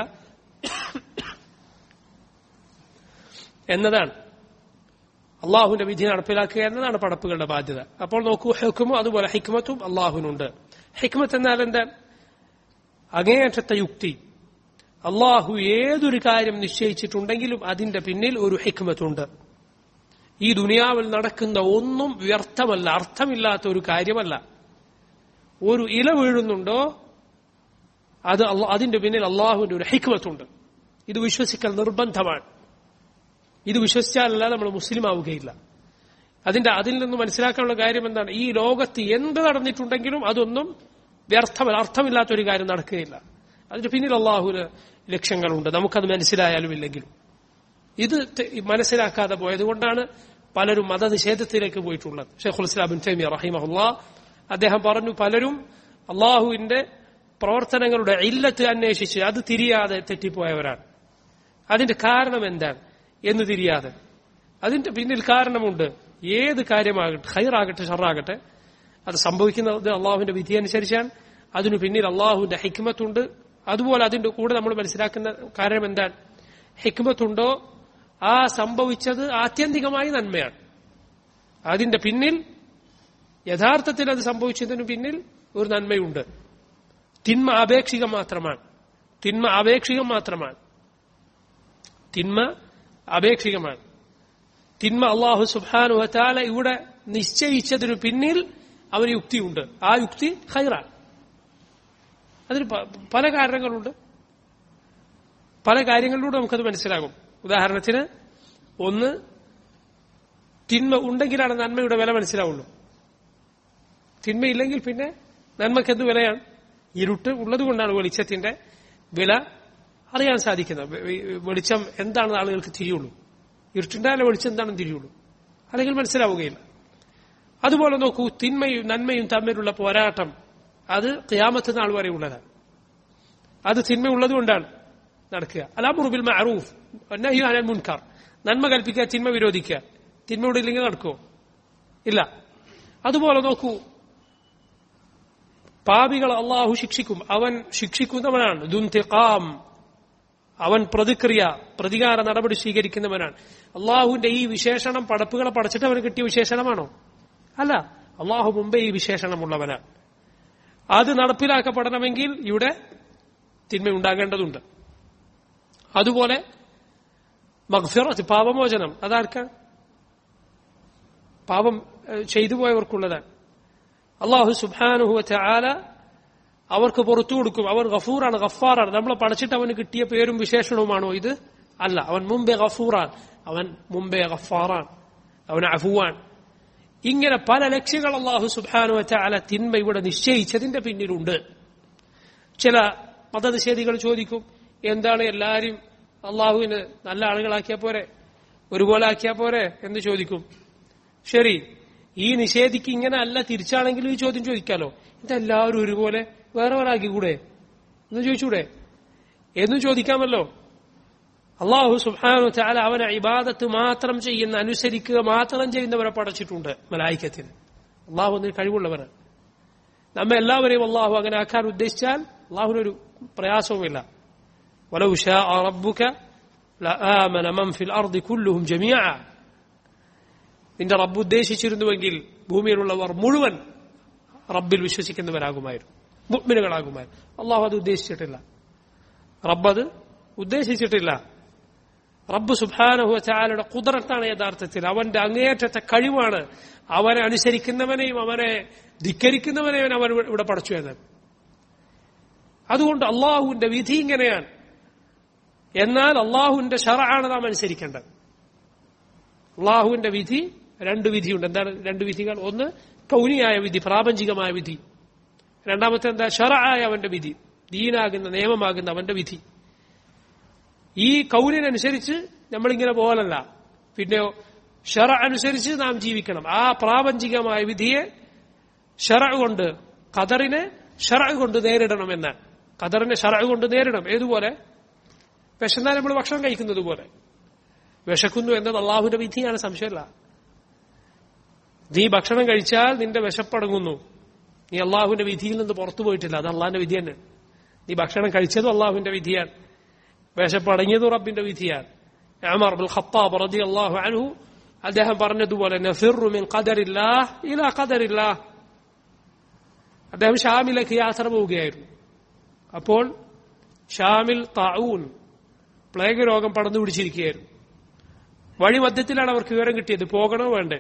Speaker 1: എന്നതാണ് അള്ളാഹുവിന്റെ വിധി നടപ്പിലാക്കുക എന്നതാണ് പടപ്പുകളുടെ ബാധ്യത അപ്പോൾ നോക്കൂ ഹെക്കുമും അതുപോലെ ഹിക്മത്തും അള്ളാഹുവിനുണ്ട് ഹിക്മത്ത് എന്നാൽ എന്താ അങ്ങേയറ്റത്തെ യുക്തി അള്ളാഹു ഏതൊരു കാര്യം നിശ്ചയിച്ചിട്ടുണ്ടെങ്കിലും അതിന്റെ പിന്നിൽ ഒരു ഹിക്മത്തുണ്ട് ഈ ദുനിയാവിൽ നടക്കുന്ന ഒന്നും വ്യർത്ഥമല്ല അർത്ഥമില്ലാത്ത ഒരു കാര്യമല്ല ഒരു ഇല വീഴുന്നുണ്ടോ അത് അള്ള- അതിന്റെ പിന്നിൽ അള്ളാഹുവിന്റെ ഒരു ഹിക്മത്തുണ്ട് ഇത് വിശ്വസിക്കൽ നിർബന്ധമാണ് ഇത് വിശ്വസിച്ചാലല്ല നമ്മൾ മുസ്ലിം ആവുകയില്ല അതിന്റെ അതിൽ നിന്ന് മനസ്സിലാക്കാനുള്ള കാര്യം എന്താണ് ഈ ലോകത്ത് എന്ത് നടന്നിട്ടുണ്ടെങ്കിലും അതൊന്നും വ്യർത്ഥമല്ല അർത്ഥമില്ലാത്ത ഒരു കാര്യം നടക്കുകയില്ല അതിന് പിന്നിൽ അള്ളാഹുവിന് ലക്ഷ്യങ്ങളുണ്ട് നമുക്കത് മനസ്സിലായാലും ഇല്ലെങ്കിലും ഇത് തെ- മനസ്സിലാക്കാതെ പോയതുകൊണ്ടാണ് പലരും മതനിഷേധത്തിലേക്ക് പോയിട്ടുള്ളത് ഷെയ്ഖുൽ ഇസ്ലാം ബിൻ തൈമിയ റഹിമഹുല്ല അദ്ദേഹം പറഞ്ഞു പലരും അള്ളാഹുവിന്റെ പ്രവർത്തനങ്ങളുടെ ഇല്ലത്ത് അന്വേഷിച്ച് അത് തിരിയാതെ തെറ്റിപ്പോയവരാണ് അതിന്റെ കാരണം എന്താണ് എന്ന് തിരിയാതെ അതിന്റെ പിന്നിൽ കാരണമുണ്ട് ഏത് കാര്യമാകട്ടെ ഹൈറാകട്ടെ ഷറാകട്ടെ അത് സംഭവിക്കുന്നത് അള്ളാഹുവിന്റെ വിധി അനുസരിച്ചാണ് അതിനു പിന്നിൽ അള്ളാഹുവിന്റെ ഹിക്മത്തുണ്ട് അതുപോലെ അതിന്റെ കൂടെ നമ്മൾ മനസ്സിലാക്കുന്ന കാര്യം എന്താണ് ഹിക്മത്തുണ്ടോ ആ സംഭവിച്ചത് ആത്യന്തികമായി നന്മയാണ് അതിന്റെ പിന്നിൽ യഥാർത്ഥത്തിൽ അത് സംഭവിച്ചതിനു പിന്നിൽ ഒരു നന്മയുണ്ട് തിന്മ ആപേക്ഷികം മാത്രമാണ് തിന്മ ആപേക്ഷികം മാത്രമാണ് തിന്മ അപേക്ഷികമാണ് തിന്മ അള്ളാഹു സുബാനു വത്താല ഇവിടെ നിശ്ചയിച്ചതിനു പിന്നിൽ അവന് യുക്തിയുണ്ട് ആ യുക്തി ഹൈറാണ് അതിന് പ- പല കാരണങ്ങളുണ്ട് പല കാര്യങ്ങളിലൂടെ നമുക്കത് മനസ്സിലാകും ഉദാഹരണത്തിന് ഒന്ന് തിന്മ ഉണ്ടെങ്കിലാണ് നന്മയുടെ വില മനസ്സിലാവുള്ളൂ തിന്മയില്ലെങ്കിൽ പിന്നെ നന്മയ്ക്ക് എന്ത് വിലയാണ് ഇരുട്ട് ഉള്ളതുകൊണ്ടാണ് വെളിച്ചത്തിന്റെ വില അറിയാൻ സാധിക്കുന്നത് വെ- വെ- വെളിച്ചം എന്താണെന്ന് ആളുകൾക്ക് തിരിയുള്ളൂ ഇരുട്ടുണ്ടായാലേ വെളിച്ചം എന്താണെന്ന് തിരിയുള്ളൂ അല്ലെങ്കിൽ മനസ്സിലാവുകയില്ല അതുപോലെ നോക്കൂ തിന്മയും നന്മയും തമ്മിലുള്ള പോരാട്ടം അത് ഖിയാമത്ത് നാൾ വരെ ഉള്ളതാണ് അത് തിന്മ ഉള്ളതുകൊണ്ടാണ് നടക്കുക അലാമുറുബിൽ മഅറൂഫ് നഹ്യു അനിൽ മുൻകാർ നന്മ കൽപ്പിക്കുക തിന്മ വിരോധിക്കുക തിന്മയുടെ ഇല്ലെങ്കിൽ നടക്കുമോ ഇല്ല അതുപോലെ നോക്കൂ പാപികൾ അള്ളാഹു ശിക്ഷിക്കും അവൻ ശിക്ഷിക്കുന്നവനാണ് ദുന്തിഖാം അവൻ പ്രതിക്രിയ പ്രതികാര നടപടി സ്വീകരിക്കുന്നവനാണ് അള്ളാഹുവിന്റെ ഈ വിശേഷണം പടപ്പുകളെ പടച്ചിട്ട് അവന് കിട്ടിയ വിശേഷണമാണോ അല്ല അള്ളാഹു മുമ്പേ ഈ വിശേഷണമുള്ളവനാണ് അത് നടപ്പിലാക്കപ്പെടണമെങ്കിൽ ഇവിടെ തിന്മ ഉണ്ടാകേണ്ടതുണ്ട് അതുപോലെ മഗ്ഫിറത്ത് പാപമോചനം അതാർക്കാണ് പാപം ഏഹ്, ചെയ്തു പോയവർക്കുള്ളതാണ് അള്ളാഹു സുബാനുഹുവ ആല അവർക്ക് പുറത്തു കൊടുക്കും അവർ ഗഫൂറാണ് ഗഫാറാണ് നമ്മളെ പഠിച്ചിട്ട് അവന് കിട്ടിയ പേരും വിശേഷണവുമാണോ ഇത് അല്ല അവൻ മുമ്പേ ഗഫൂറാൻ അവൻ മുമ്പേ ഗഫാറാൻ അവൻ അഫുവാൻ ഇങ്ങനെ പല ലക്ഷ്യങ്ങൾ അള്ളാഹു സുബാനുവ ആല തിന്മ ഇവിടെ നിശ്ചയിച്ചതിന്റെ പിന്നിലുണ്ട് ചില മതനിഷേധികൾ ചോദിക്കും എന്താണ് എല്ലാരും അള്ളാഹുവിന് നല്ല ആളുകളാക്കിയാ പോരെ ഒരുപോലെ ആക്കിയാ പോരെ എന്ന് ചോദിക്കും ശരി ഈ നിഷേധിക്ക് ഇങ്ങനെ അല്ല തിരിച്ചാണെങ്കിലും ഈ ചോദ്യം ചോദിക്കാലോ ഇതെല്ലാവരും ഒരുപോലെ വേറെ വേറെ ആക്കിക്കൂടെ എന്ന് ചോദിച്ചൂടെ എന്ന് ചോദിക്കാമല്ലോ അള്ളാഹു സുബ്ഹാനഹു തആല അവനെ ഇബാദത്ത് മാത്രം ചെയ്യുന്ന അനുസരിക്കുക മാത്രം ചെയ്യുന്നവരെ പടച്ചിട്ടുണ്ട് മലായിക്കത്തിന് അള്ളാഹു അതിന് കഴിവുള്ളവരാണ് നമ്മെ എല്ലാവരെയും അള്ളാഹു അങ്ങനെ ആക്കാൻ ഉദ്ദേശിച്ചാൽ അള്ളാഹുവിനൊരു പ്രയാസവുമില്ല ولو شاء ربك لآمن من في الأرض كلهم جميعا നിന്റെ റബ്ബ് ഉദ്ദേശിച്ചിരുന്നുവെങ്കിൽ ഭൂമിയിലുള്ളവർ മുഴുവൻ റബ്ബിൽ വിശ്വസിക്കുന്നവരാകുമായിരുന്നു മുഗ്മിനുകളാകുമായിരുന്നു അള്ളാഹു അത് ഉദ്ദേശിച്ചിട്ടില്ല റബ്ബ് അത് ഉദ്ദേശിച്ചിട്ടില്ല റബ്ബ് സുബാനഹു ചാലയുടെ കുതിരത്താണ് യഥാർത്ഥത്തിൽ അവന്റെ അങ്ങേയറ്റത്തെ കഴിവാണ് അവനെ അനുസരിക്കുന്നവനെയും അവനെ ധിക്കരിക്കുന്നവനെയും അവൻ ഇവിടെ പഠിച്ചു എന്ന് അതുകൊണ്ട് അള്ളാഹുവിന്റെ വിധി ഇങ്ങനെയാണ് എന്നാൽ അള്ളാഹുവിന്റെ ഷറയാണ് നാം അനുസരിക്കേണ്ടത് അള്ളാഹുവിന്റെ വിധി രണ്ട് വിധിയുണ്ട് എന്താണ് രണ്ട് വിധികൾ ഒന്ന് കൗനിയായ വിധി പ്രാപഞ്ചികമായ വിധി രണ്ടാമത്തെ എന്താ ഷറആയ അവന്റെ വിധി ദീനാകുന്ന നിയമമാകുന്ന അവന്റെ വിധി ഈ കൗലിനനുസരിച്ച് നമ്മളിങ്ങനെ പോലല്ല പിന്നെയോ ഷറ അനുസരിച്ച് നാം ജീവിക്കണം ആ പ്രാപഞ്ചികമായ വിധിയെ ഷറ കൊണ്ട് ഖദറിനെ ഷറ കൊണ്ട് നേരിടണം എന്നാണ് ഖദറിനെ ഷറ കൊണ്ട് നേരിടണം ഏതുപോലെ വിശന്നാൽ നമ്മൾ ഭക്ഷണം കഴിക്കുന്നത് പോലെ വിശക്കുന്നു എന്നത് അള്ളാഹുവിന്റെ വിധിയാണ് സംശയമല്ല നീ ഭക്ഷണം കഴിച്ചാൽ നിന്റെ വിശപ്പടങ്ങുന്നു നീ അള്ളാഹുവിന്റെ വിധിയിൽ നിന്ന് പുറത്തു പോയിട്ടില്ല അത് അള്ളാഹിന്റെ വിധി തന്നെ നീ ഭക്ഷണം കഴിച്ചതും അള്ളാഹുവിന്റെ വിധിയാണ് വിശപ്പടങ്ങിയതും റബ്ബിന്റെ വിധിയാണ് അമർ ബിൽ ഖത്താബ് റളിയല്ലാഹു അൻഹു അദ്ദേഹം പറഞ്ഞതുപോലെ നഫിറു മിൻ ഖദറില്ലാഹ് ഇലാ ഖദറില്ലാഹ് അദ്ദേഹം ഷാമിലേക്ക് യാത്ര പോവുകയായിരുന്നു അപ്പോൾ ഷാമിൽ താഊൻ പ്ലേഗ് രോഗം പടർന്നു പിടിച്ചിരിക്കുകയായിരുന്നു വഴി മധ്യത്തിലാണ് അവർക്ക് വിവരം കിട്ടിയത് പോകണോ വേണ്ടേ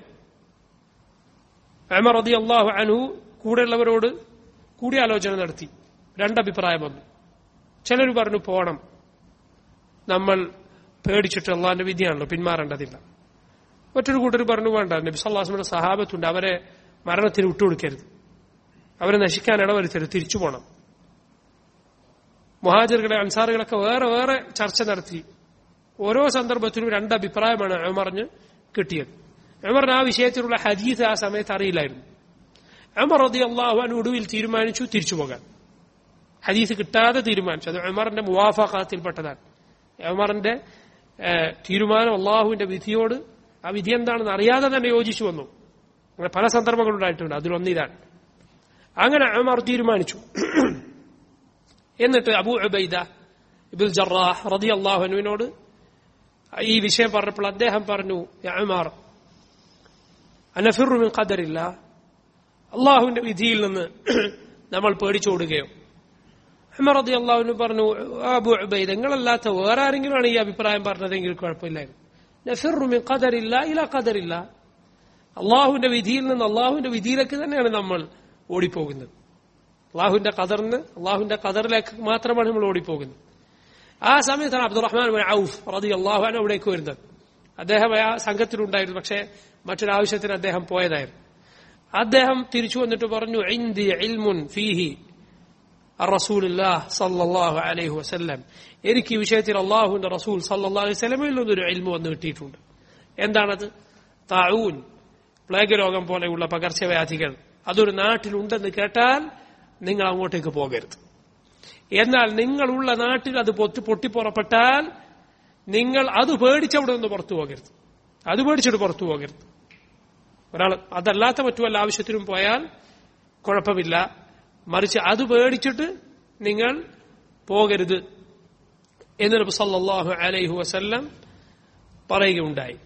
Speaker 1: അമർ റതി അള്ളാഹു അനു കൂടെയുള്ളവരോട് കൂടിയാലോചന നടത്തി രണ്ടഭിപ്രായം വന്നു ചിലർ പറഞ്ഞു പോണം നമ്മൾ പേടിച്ചിട്ട് അള്ളാഹിന്റെ വിധിയാണല്ലോ പിന്മാറേണ്ടതില്ല മറ്റൊരു കൂട്ടർ പറഞ്ഞു വേണ്ട നബി സല്ലാസ്മയുടെ സഹാബത്തുണ്ട് അവരെ മരണത്തിന് വിട്ടുകൊടുക്കരുത് അവരെ നശിക്കാൻ ഇടവരുത്തരുത് തിരിച്ചു പോണം മുഹാജിറുകളെ അൻസാറുകളൊക്കെ വേറെ വേറെ ചർച്ച നടത്തി ഓരോ സന്ദർഭത്തിലും രണ്ട് അഭിപ്രായമാണ് ഉമറിന് കിട്ടിയത് ഉമറിന് ആ വിഷയത്തിലുള്ള ഹദീസ് ആ സമയത്ത് അറിയില്ലായിരുന്നു ഉമർ റതി അള്ളാഹു ഒടുവിൽ തീരുമാനിച്ചു തിരിച്ചു പോകാൻ ഹദീസ് കിട്ടാതെ തീരുമാനിച്ചു അത് ഉമറിന്റെ മുവാഫാഖത്തിൽപ്പെട്ടതാണ് ഉമറിന്റെ തീരുമാനം അള്ളാഹുവിന്റെ വിധിയോട് ആ വിധി എന്താണെന്ന് അറിയാതെ തന്നെ യോജിച്ചു വന്നു അങ്ങനെ പല സന്ദർഭങ്ങളുണ്ടായിട്ടുണ്ട് അതിലൊന്ന് ഇതാണ് അങ്ങനെ ഉമർ തീരുമാനിച്ചു എന്നിട്ട് അബു ഉബൈദ ഇബുൽ ജറാഹ് റതി അള്ളാഹുനുവിനോട് ഈ വിഷയം പറഞ്ഞപ്പോൾ അദ്ദേഹം പറഞ്ഞു ഉമാർ അനഫിറുമിൻ ഖദറില്ല അള്ളാഹുവിന്റെ വിധിയിൽ നിന്ന് നമ്മൾ പേടിച്ചോടുകയോ ഉമർ റതി അള്ളാഹുവിന് പറഞ്ഞു അബു ഉബൈദ നിങ്ങളല്ലാത്ത വേറെ ആരെങ്കിലുമാണ് ഈ അഭിപ്രായം പറഞ്ഞതെങ്കിൽ കുഴപ്പമില്ലായിരുന്നു നഫിറുമിൻ ഖദറില്ല ഇല ഖദറില്ല അള്ളാഹുവിന്റെ വിധിയിൽ നിന്ന് അള്ളാഹുവിന്റെ വിധിയിലേക്ക് തന്നെയാണ് നമ്മൾ ഓടിപ്പോകുന്നത് അള്ളാഹുവിന്റെ ഖദറിന് അള്ളാഹുവിന്റെ ഖദറിലേക്ക് മാത്രമാണ് നമ്മൾ ഓടിപ്പോകുന്നത് ആ സമയത്താണ് അബ്ദുറഹ്മാൻ ഔഫ് റതി അള്ളാഹുൻ അവിടേക്ക് വരുന്നത് അദ്ദേഹം ആ സംഘത്തിലുണ്ടായിരുന്നു പക്ഷേ മറ്റൊരാവശ്യത്തിന് അദ്ദേഹം പോയതായിരുന്നു അദ്ദേഹം തിരിച്ചു വന്നിട്ട് പറഞ്ഞു ഇന്ദി ഇൽമുൻ ഫീഹി റസൂലുല്ലാഹ് സല്ലല്ലാഹു അലൈഹി വസല്ലം എനിക്ക് ഈ വിഷയത്തിൽ അള്ളാഹുവിന്റെ റസൂൽ സല്ലല്ലാഹു അലൈഹി വസല്ലമയിൽ നിന്നൊരു ഇൽമു വന്ന് കിട്ടിയിട്ടുണ്ട് എന്താണത് താഊൻ പ്ലേഗ് രോഗം പോലെയുള്ള പകർച്ചവ്യാധികൾ അതൊരു നാട്ടിലുണ്ടെന്ന് കേട്ടാൽ നിങ്ങൾ അങ്ങോട്ടേക്ക് പോകരുത് എന്നാൽ നിങ്ങളുള്ള നാട്ടിൽ അത് പൊട്ടി പൊട്ടിപ്പുറപ്പെട്ടാൽ നിങ്ങൾ അത് പേടിച്ചവിടെ നിന്ന് പുറത്തു പോകരുത് അത് പേടിച്ചിട്ട് പുറത്തു പോകരുത് ഒരാൾ അതല്ലാത്ത മറ്റു വല്ല ആവശ്യത്തിനും പോയാൽ കുഴപ്പമില്ല മറിച്ച് അത് പേടിച്ചിട്ട് നിങ്ങൾ പോകരുത് എന്ന് നബി സല്ലല്ലാഹു അലൈഹി വസല്ലം പറയുകയുണ്ടായി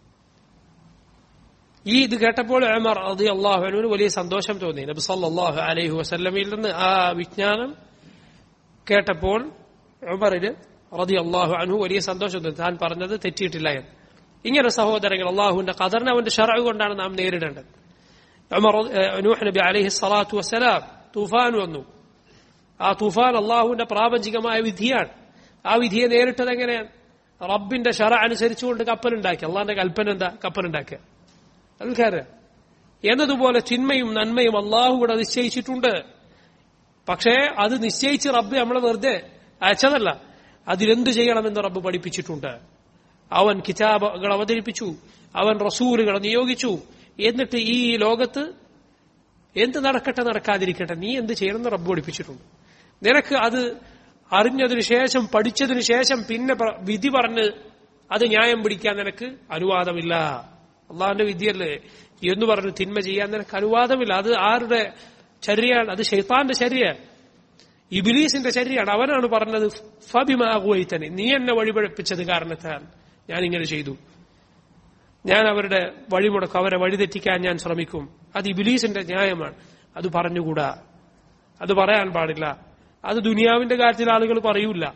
Speaker 1: ഈ ഇത് കേട്ടപ്പോൾ ഉമർ റളിയല്ലാഹു അൻഹുവിന് വലിയ സന്തോഷം തോന്നി നബി സല്ലല്ലാഹു അലൈഹി വസല്ലമയിൽ നിന്ന് ആ വിജ്ഞാനം കേട്ടപ്പോൾ ഉമറിന് റളിയല്ലാഹു അൻഹു വലിയ സന്തോഷം തോന്നി താൻ പറഞ്ഞത് തെറ്റിയിട്ടില്ല എന്ന് ഇങ്ങനെ സഹോദരങ്ങൾ അള്ളാഹുവിന്റെ ഖദറിനെ അവന്റെ ഷറവ് കൊണ്ടാണ് നാം നേരിടേണ്ടത് ഉമർ ഏഹ്, നൂഹ് നബി അലൈഹി സ്വലാത്തു വസ്സലാം തൂഫാൻ വന്നു ആ തൂഫാൻ അള്ളാഹുവിന്റെ പ്രാപഞ്ചികമായ വിധിയാണ് ആ വിധിയെ നേരിട്ടത് എങ്ങനെയാണ് റബ്ബിന്റെ ഷറ അനുസരിച്ചുകൊണ്ട് കപ്പലുണ്ടാക്കി അള്ളാഹിന്റെ കൽപ്പന എന്താ കപ്പലുണ്ടാക്കുക ആൾക്കാര് എന്നതുപോലെ ചിന്മയും നന്മയും അള്ളാഹു കൂടെ നിശ്ചയിച്ചിട്ടുണ്ട് പക്ഷേ അത് നിശ്ചയിച്ച് റബ്ബ് നമ്മളെ വെറുതെ അയച്ചതല്ല അതിലെന്ത് ചെയ്യണമെന്ന് റബ്ബ് പഠിപ്പിച്ചിട്ടുണ്ട് അവൻ കിതാബുകൾ അവതരിപ്പിച്ചു അവൻ റസൂലുകളെ നിയോഗിച്ചു എന്നിട്ട് ഈ ലോകത്ത് എന്ത് നടക്കട്ടെ നടക്കാതിരിക്കട്ടെ നീ എന്ത് ചെയ്യണമെന്ന് റബ്ബ് പഠിപ്പിച്ചിട്ടുണ്ട് നിനക്ക് അത് അറിഞ്ഞതിനു ശേഷം പഠിച്ചതിനു ശേഷം പിന്നെ പ്ര- വിധി പറഞ്ഞ് അത് ന്യായം പിടിക്കാൻ നിനക്ക് അനുവാദമില്ല അള്ളാഹിന്റെ വിധിയല്ലേ എന്ന് പറഞ്ഞ് തിന്മ ചെയ്യാൻ നിനക്ക് അനുവാദമില്ല അത് ആരുടെ ചര്യയാണ് അത് ഷെയ്ത്താന്റെ ചര്യയാണ് ഇബിലീസിന്റെ ചര്യയാണ് അവനാണ് പറഞ്ഞത് ഫബിമാകുവൈത്തനെ നീ എന്നെ വഴിപഴപ്പിച്ചത് കാരണത്താൽ ഞാൻ ഇങ്ങനെ ചെയ്തു ഞാൻ അവരുടെ വഴിമുടക്കും അവരെ വഴിതെറ്റിക്കാൻ ഞാൻ ശ്രമിക്കും അത് ഇബിലീസിന്റെ ന്യായമാണ് അത് പറഞ്ഞുകൂടാ അത് പറയാൻ പാടില്ല അത് ദുനിയാവിന്റെ കാര്യത്തിൽ ആളുകൾ പറയൂല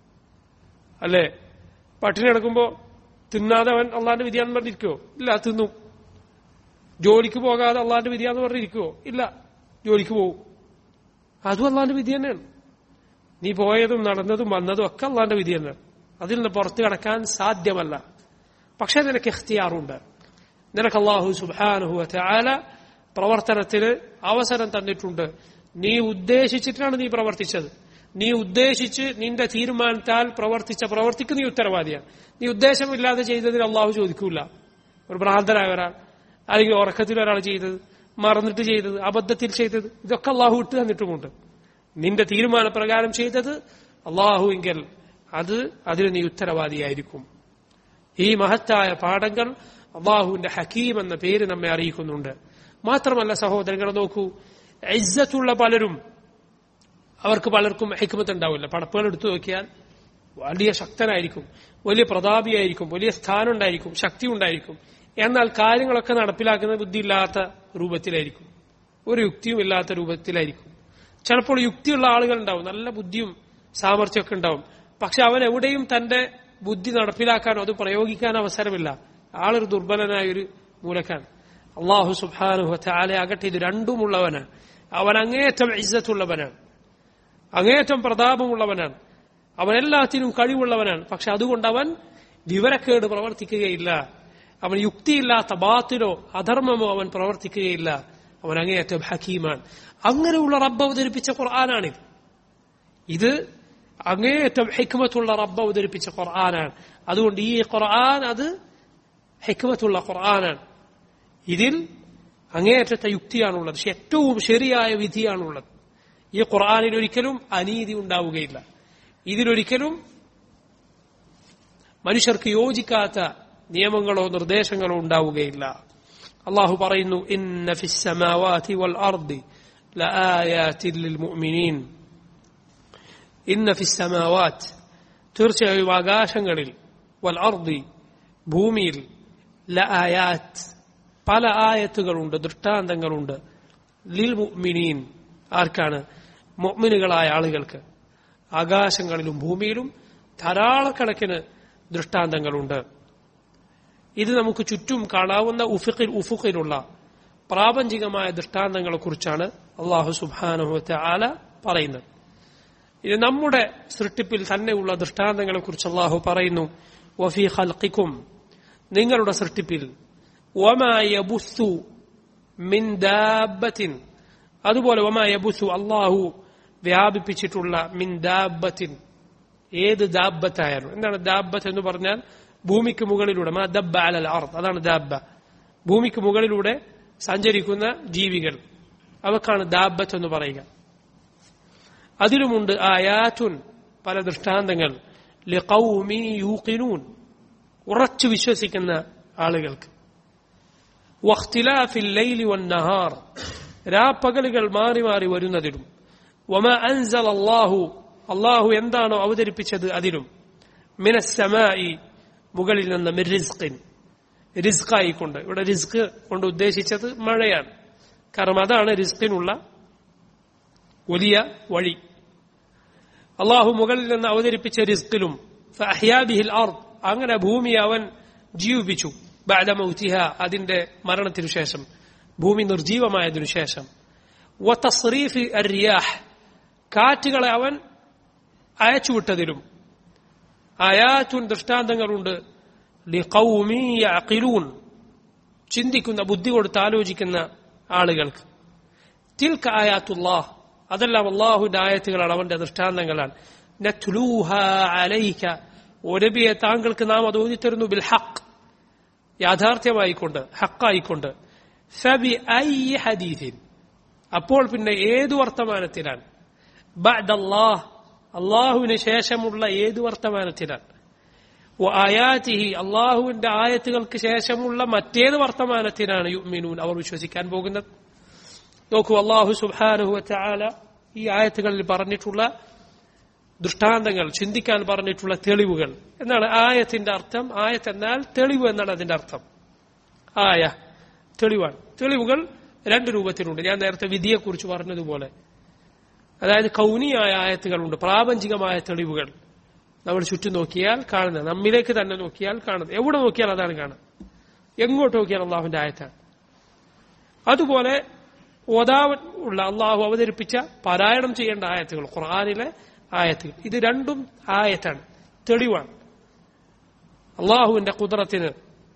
Speaker 1: അല്ലേ പട്ടിണി കിടക്കുമ്പോ തിന്നാതെ അവൻ അള്ളാന്റെ വിധിയാന്ന് പറഞ്ഞിരിക്കുവോ ഇല്ല തിന്നും ജോലിക്ക് പോകാതെ അള്ളാന്റെ വിധിയാന്ന് പറഞ്ഞിരിക്കുവോ ഇല്ല ജോലിക്ക് പോകും അതും അള്ളാന്റെ വിധി തന്നെയാണ് നീ പോയതും നടന്നതും വന്നതും ഒക്കെ അള്ളാന്റെ വിധി തന്നെയാണ് അതിൽ നിന്ന് പുറത്തു കടക്കാൻ സാധ്യമല്ല പക്ഷെ നിനക്ക് ഇഖ്തിയാറുണ്ട് നിനക്ക് അള്ളാഹു സുബാനുഹു ആല പ്രവർത്തനത്തിന് അവസരം തന്നിട്ടുണ്ട് നീ ഉദ്ദേശിച്ചിട്ടാണ് നീ പ്രവർത്തിച്ചത് നീ ഉദ്ദേശിച്ച് നിന്റെ തീരുമാനത്താൽ പ്രവർത്തിച്ച പ്രവർത്തിക്ക് നീ ഉത്തരവാദിയാണ് നീ ഉദ്ദേശമില്ലാതെ ചെയ്തതിന് അള്ളാഹു ചോദിക്കൂല ഒരു ഭ്രാന്തരായ ഒരാൾ അല്ലെങ്കിൽ ഉറക്കത്തിൽ ഒരാൾ ചെയ്തത് മറന്നിട്ട് ചെയ്തത് അബദ്ധത്തിൽ ചെയ്തത് ഇതൊക്കെ അള്ളാഹു ഇട്ട് തന്നിട്ടുമുണ്ട് നിന്റെ തീരുമാനപ്രകാരം ചെയ്തത് അള്ളാഹുവെങ്കിൽ അത് അതിന് നീ ഉത്തരവാദിയായിരിക്കും ഈ മഹത്തായ പാഠങ്ങൾ അള്ളാഹുവിന്റെ ഹക്കീം എന്ന പേര് നമ്മെ അറിയിക്കുന്നുണ്ട് മാത്രമല്ല സഹോദരങ്ങൾ നോക്കൂ ഇജ്ജത്തുള്ള പലരും അവർക്ക് പലർക്കും ഹിക്മത്ത് ഉണ്ടാവില്ല പടപ്പുകൾ എടുത്തു നോക്കിയാൽ വലിയ ശക്തനായിരിക്കും വലിയ പ്രതാപിയായിരിക്കും വലിയ സ്ഥാനം ഉണ്ടായിരിക്കും ശക്തി ഉണ്ടായിരിക്കും എന്നാൽ കാര്യങ്ങളൊക്കെ നടപ്പിലാക്കുന്ന ബുദ്ധിയില്ലാത്ത രൂപത്തിലായിരിക്കും ഒരു യുക്തിയും ഇല്ലാത്ത രൂപത്തിലായിരിക്കും ചിലപ്പോൾ യുക്തിയുള്ള ആളുകൾ ഉണ്ടാവും നല്ല ബുദ്ധിയും സാമർഥ്യമൊക്കെ ഉണ്ടാവും പക്ഷെ അവൻ എവിടെയും തന്റെ ബുദ്ധി നടപ്പിലാക്കാനോ അത് പ്രയോഗിക്കാൻ അവസരമില്ല ആളൊരു ദുർബലനായ ഒരു മൂലക്കാണ് അള്ളാഹു സുബാനുഹ ആലെ ആകട്ടെ ഇത് രണ്ടുമുള്ളവനാണ് അവൻ അങ്ങേയറ്റം ഇജ്ജത്തുള്ളവനാണ് അങ്ങേയറ്റം പ്രതാപമുള്ളവനാണ് അവൻ എല്ലാത്തിനും കഴിവുള്ളവനാണ് പക്ഷെ അതുകൊണ്ട് അവൻ വിവരക്കേട് പ്രവർത്തിക്കുകയില്ല അവൻ യുക്തിയില്ലാത്ത ബാത്തിലോ അധർമ്മമോ അവൻ പ്രവർത്തിക്കുകയില്ല അവൻ അങ്ങേയറ്റം ഹക്കീമാണ് അങ്ങനെയുള്ള റബ്ബ് അവതരിപ്പിച്ച ഖുർആനാണിത് ഇത് അങ്ങേയറ്റം ഹിക്മത്തുള്ള റബ്ബ് അവതരിപ്പിച്ച ഖുർആനാണ് അതുകൊണ്ട് ഈ ഖുർആൻ അത് ഹിക്മത്തുള്ള ഖുർആനാണ് ഇതിൽ അങ്ങേയറ്റത്തെ യുക്തിയാണുള്ളത് പക്ഷെ ഏറ്റവും ശരിയായ വിധിയാണുള്ളത് ഈ ഖുർആാനിൽ ഒരിക്കലും അനീതി ഉണ്ടാവുകയില്ല ഇതിലൊരിക്കലും മനുഷ്യർക്ക് യോജിക്കാത്ത നിയമങ്ങളോ നിർദ്ദേശങ്ങളോ ഉണ്ടാവുകയില്ല അള്ളാഹു പറയുന്നു ഇന്ന ഫിസ്സമാവാതി വൽ അർദി ലആയാതിൻ ലിൽ മുഅ്മിനീൻ ഇന്ന ഫിസ്സമാവാത്ത് തീർച്ചയായും ആകാശങ്ങളിൽ വൽ അർദി ഭൂമിയിൽ ലആയാത്ത് പല ആയത്തുകളുണ്ട് ദൃഷ്ടാന്തങ്ങളുണ്ട് ലിൽ മുഅ്മിനീൻ ആർക്കാണ് മുഅ്മിനുകളായ ആളുകൾക്ക് ആകാശങ്ങളിലും ഭൂമിയിലും ധാരാളക്കണക്കിന് ദൃഷ്ടാന്തങ്ങളുണ്ട് ഇത് നമുക്ക് ചുറ്റും കാണാവുന്ന ഉഫുഖിൽ ഉഫുഖിലുള്ള പ്രാപഞ്ചികമായ ദൃഷ്ടാന്തങ്ങളെ കുറിച്ചാണ് അള്ളാഹു സുബാനുഹത്തെ ആല പറയുന്നത് ഇത് നമ്മുടെ സൃഷ്ടിപ്പിൽ തന്നെയുള്ള ദൃഷ്ടാന്തങ്ങളെ കുറിച്ച് അള്ളാഹു പറയുന്നു വഫി ഖൽഖിക്കും നിങ്ങളുടെ സൃഷ്ടിപ്പിൽ വമാ യബുസ്സു മിൻ ദാബത്തിൻ അതുപോലെ വമാ യബുസ്സു അള്ളാഹു വ്യാപിപ്പിച്ചിട്ടുള്ള മിൻ ദാബത്തിൻ ഏത് ദാബത്തായാലും എന്താണ് ദാബത്ത് എന്ന് പറഞ്ഞാൽ ഭൂമിക്ക് മുകളിലൂടെ മാ ദബ്ബ അലൽ അർദ് അതാണ് ദാബ ഭൂമിക്ക് മുകളിലൂടെ സഞ്ചരിക്കുന്ന ജീവികൾ അവക്കാണ് ദാബത്ത് എന്ന് പറയുക അതിലുമുണ്ട് ആയാറ്റുൻ പല ദൃഷ്ടാന്തങ്ങൾ ലിഖൗമി യൂഖിനൂൻ ഉറച്ചു വിശ്വസിക്കുന്ന ആളുകൾക്ക് വഖ്തിലാഫിൽ ലൈലി വന്നഹാർ രാപ്പകലുകൾ മാറി മാറി വരുന്നതിലും വമ അൻസൽ അല്ലാഹു അള്ളാഹു എന്താണോ അവതരിപ്പിച്ചത് അതിലും മിനസ്സമായി മുകളിൽ നിന്ന് മിർ റിസ്ഖിൻ റിസ്ഖായിക്കൊണ്ട് ഇവിടെ റിസ്ക് കൊണ്ട് ഉദ്ദേശിച്ചത് മഴയാണ് കാരണം അതാണ് റിസ്കിനുള്ള വലിയ വഴി അള്ളാഹു മുകളിൽ നിന്ന് അവതരിപ്പിച്ച റിസ്കിലും ഫഅഹ്യാബിഹിൽ അർദ് അങ്ങനെ ഭൂമി അവൻ ജീവിപ്പിച്ചു ബാലമൗത്തിഹ അതിന്റെ മരണത്തിനു ശേഷം ഭൂമി നിർജീവമായതിനു ശേഷം വതസ്രീഫി അരിയാഹ് കാറ്റുകളെ അവൻ അയച്ചുവിട്ടതിലും ആയാറ്റുൻ ദൃഷ്ടാന്തങ്ങളുണ്ട് ലിഖൗമി യഅഖിലൂൻ ചിന്തിക്കുന്ന ബുദ്ധി കൊടുത്ത് ആലോചിക്കുന്ന ആളുകൾക്ക് തിൽക്ക ആയാത്തുല്ലാഹ് അതെല്ലാം അള്ളാഹുവിന്റെ ആയത്തുകളാണ് അവന്റെ ദൃഷ്ടാന്തങ്ങളാണ് നത്ലൂഹ അലൈക ഒരബിയെ താങ്കൾക്ക് നാം അത് ഓതിത്തരുന്നു ബിൽ ഹക്ക് യാഥാർത്ഥ്യമായിക്കൊണ്ട് ഹക്കായിക്കൊണ്ട് ഫബി ഐ ഹദീസിൻ അപ്പോൾ പിന്നെ ഏതു വർത്തമാനത്തിലാണ് ബഅദല്ലാഹ് അള്ളാഹുവിന് ശേഷമുള്ള ഏതു വർത്തമാനത്തിലാണ് ആയാത്തിഹി അള്ളാഹുവിന്റെ ആയത്തുകൾക്ക് ശേഷമുള്ള മറ്റേത് വർത്തമാനത്തിനാണ് യുമിനൂൻ അവർ വിശ്വസിക്കാൻ പോകുന്നത് നോക്കൂ അള്ളാഹു സുബാനുഹു ചാല ഈ ആയത്തുകളിൽ പറഞ്ഞിട്ടുള്ള ദൃഷ്ടാന്തങ്ങൾ ചിന്തിക്കാൻ പറഞ്ഞിട്ടുള്ള തെളിവുകൾ എന്നാണ് ആയത്തിന്റെ അർത്ഥം ആയത്ത് എന്നാൽ തെളിവ് എന്നാണ് അതിന്റെ അർത്ഥം ആയ തെളിവാണ് തെളിവുകൾ രണ്ട് രൂപത്തിലുണ്ട് ഞാൻ നേരത്തെ വിധിയെക്കുറിച്ച് പറഞ്ഞതുപോലെ അതായത് കൗനിയായ ആയത്തുകളുണ്ട് പ്രാപഞ്ചികമായ തെളിവുകൾ നമ്മൾ ചുറ്റും നോക്കിയാൽ കാണുന്നത് നമ്മിലേക്ക് തന്നെ നോക്കിയാൽ കാണുന്നത് എവിടെ നോക്കിയാൽ അതാണ് കാണുന്നത് എങ്ങോട്ട് നോക്കിയാൽ അള്ളാഹുവിന്റെ ആയത്താണ് അതുപോലെ ഓതാവൻ ഉള്ള അള്ളാഹു അവതരിപ്പിച്ച പാരായണം ചെയ്യേണ്ട ആയത്തുകൾ ഖുർആാനിലെ ആയത്തുകൾ ഇത് രണ്ടും ആയത്താണ് തെളിവാണ് അള്ളാഹുവിന്റെ കുതിരത്തിന്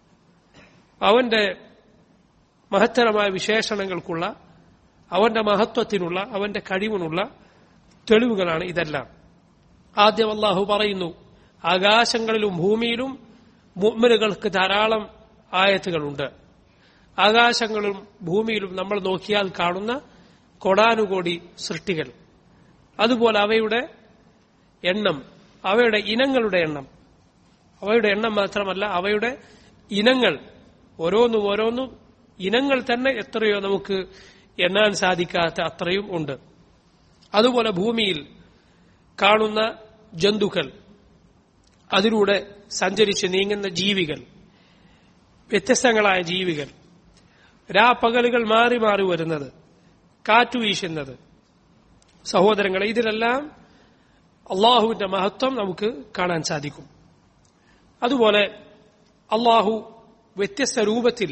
Speaker 1: അവന്റെ മഹത്തരമായ വിശേഷണങ്ങൾക്കുള്ള അവന്റെ മഹത്വത്തിനുള്ള അവന്റെ കഴിവിനുള്ള തെളിവുകളാണ് ഇതെല്ലാം ആദ്യം അള്ളാഹു പറയുന്നു ആകാശങ്ങളിലും ഭൂമിയിലും മുഅ്മിനുകൾക്ക് ധാരാളം ആയത്തുകളുണ്ട് ആകാശങ്ങളും ഭൂമിയിലും നമ്മൾ നോക്കിയാൽ കാണുന്ന കൊടാനുകോടി സൃഷ്ടികൾ അതുപോലെ അവയുടെ എണ്ണം അവയുടെ ഇനങ്ങളുടെ എണ്ണം അവയുടെ എണ്ണം മാത്രമല്ല അവയുടെ ഇനങ്ങൾ ഓരോന്നും ഓരോന്നും ഇനങ്ങൾ തന്നെ എത്രയോ നമുക്ക് എണ്ണാൻ സാധിക്കാത്ത അത്രയും ഉണ്ട് അതുപോലെ ഭൂമിയിൽ കാണുന്ന ജന്തുക്കൾ അതിലൂടെ സഞ്ചരിച്ച് നീങ്ങുന്ന ജീവികൾ വ്യത്യസ്തങ്ങളായ ജീവികൾ രാപ്പകലുകൾ മാറി മാറി വരുന്നത് കാറ്റുവീശുന്നത് സഹോദരങ്ങളെ ഇതിലെല്ലാം അള്ളാഹുവിന്റെ മഹത്വം നമുക്ക് കാണാൻ സാധിക്കും അതുപോലെ അള്ളാഹു വ്യത്യസ്ത രൂപത്തിൽ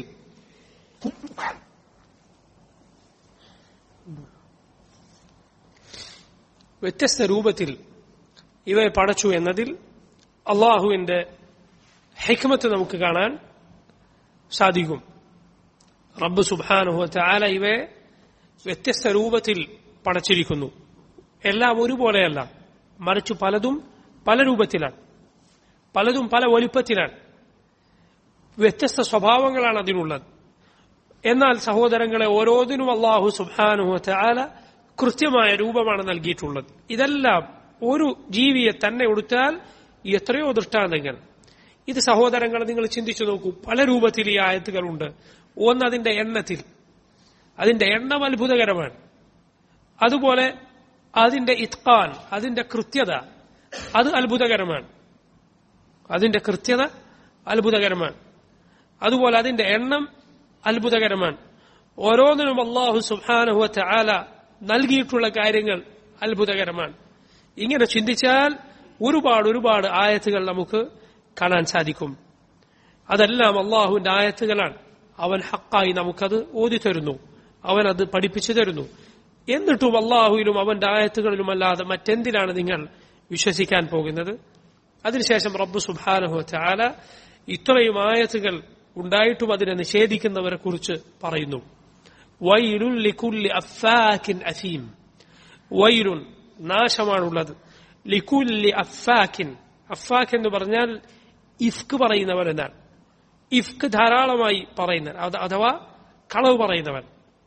Speaker 1: വ്യത്യസ്ത രൂപത്തിൽ ഇവയെ പടച്ചു എന്നതിൽ അള്ളാഹുവിന്റെ ഹെക്മത്ത് നമുക്ക് കാണാൻ സാധിക്കും റബ്ബ് സുബാനുഹത്ത് ആല ഇവയെ വ്യത്യസ്ത രൂപത്തിൽ പടച്ചിരിക്കുന്നു എല്ലാം ഒരുപോലെയല്ല മറിച്ച് പലതും പല രൂപത്തിലാണ് പലതും പല വലുപ്പത്തിലാണ് വ്യത്യസ്ത സ്വഭാവങ്ങളാണ് അതിനുള്ളത് എന്നാൽ സഹോദരങ്ങളെ ഓരോന്നിനും അള്ളാഹു സുബാനുഹത്ത് ആല കൃത്യമായ രൂപമാണ് നൽകിയിട്ടുള്ളത് ഇതെല്ലാം ഒരു ജീവിയെ തന്നെ എടുത്താൽ എത്രയോ ദൃഷ്ടാന്തങ്ങൾ ഇത് സഹോദരങ്ങൾ നിങ്ങൾ ചിന്തിച്ചു നോക്കൂ പല രൂപത്തിൽ ഈ ആയത്തുകളുണ്ട് ഒന്ന് അതിന്റെ എണ്ണത്തിൽ അതിന്റെ എണ്ണം അത്ഭുതകരമാണ് അതുപോലെ അതിന്റെ ഇത്കാൻ അതിന്റെ കൃത്യത അത് അത്ഭുതകരമാണ് അതിന്റെ കൃത്യത അത്ഭുതകരമാണ് അതുപോലെ അതിന്റെ എണ്ണം അത്ഭുതകരമാണ് ഓരോന്നിനും അള്ളാഹു സുബാനഹുവ ആല നൽകിയിട്ടുള്ള കാര്യങ്ങൾ അത്ഭുതകരമാണ് ഇങ്ങനെ ചിന്തിച്ചാൽ ഒരുപാട് ഒരുപാട് ആയത്തുകൾ നമുക്ക് കാണാൻ സാധിക്കും അതെല്ലാം അള്ളാഹുവിന്റെ ആയത്തുകളാണ് അവൻ ഹക്കായി നമുക്കത് ഓതി തരുന്നു അവൻ അത് പഠിപ്പിച്ചു തരുന്നു എന്നിട്ടും അള്ളാഹുവിലും അവന്റെ ആയത്തുകളിലും അല്ലാതെ മറ്റെന്തിനാണ് നിങ്ങൾ വിശ്വസിക്കാൻ പോകുന്നത് അതിനുശേഷം റബ്ബു സുബാനഹു ചാല ഇത്രയും ആയത്തുകൾ ഉണ്ടായിട്ടും അതിനെ നിഷേധിക്കുന്നവരെ കുറിച്ച് പറയുന്നു വൈലുൻ ലിക്കുല്ലി അഫാക്കിൻ അസീം വൈലുൻ നാശമാണുള്ളത് ലിക്കുല്ലി അഫാക്കിൻ അഫാഖ് എന്ന് പറഞ്ഞാൽ ഇഫ്ക് പറയുന്നവൻ എന്നാണ് ഇഫ്ക് ധാരാളമായി പറയുന്നവൻ അത് അഥവാ കളവ് പറയുന്നവൻ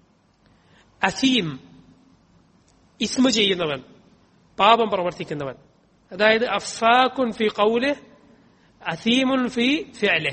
Speaker 1: അസീം ഇസ്മ ചെയ്യുന്നവൻ പാപം പ്രവർത്തിക്കുന്നവൻ അതായത് അഫാഖുൻ ഫി കൗല് അസീമുൻ ഫി ഫിഅലിഹ്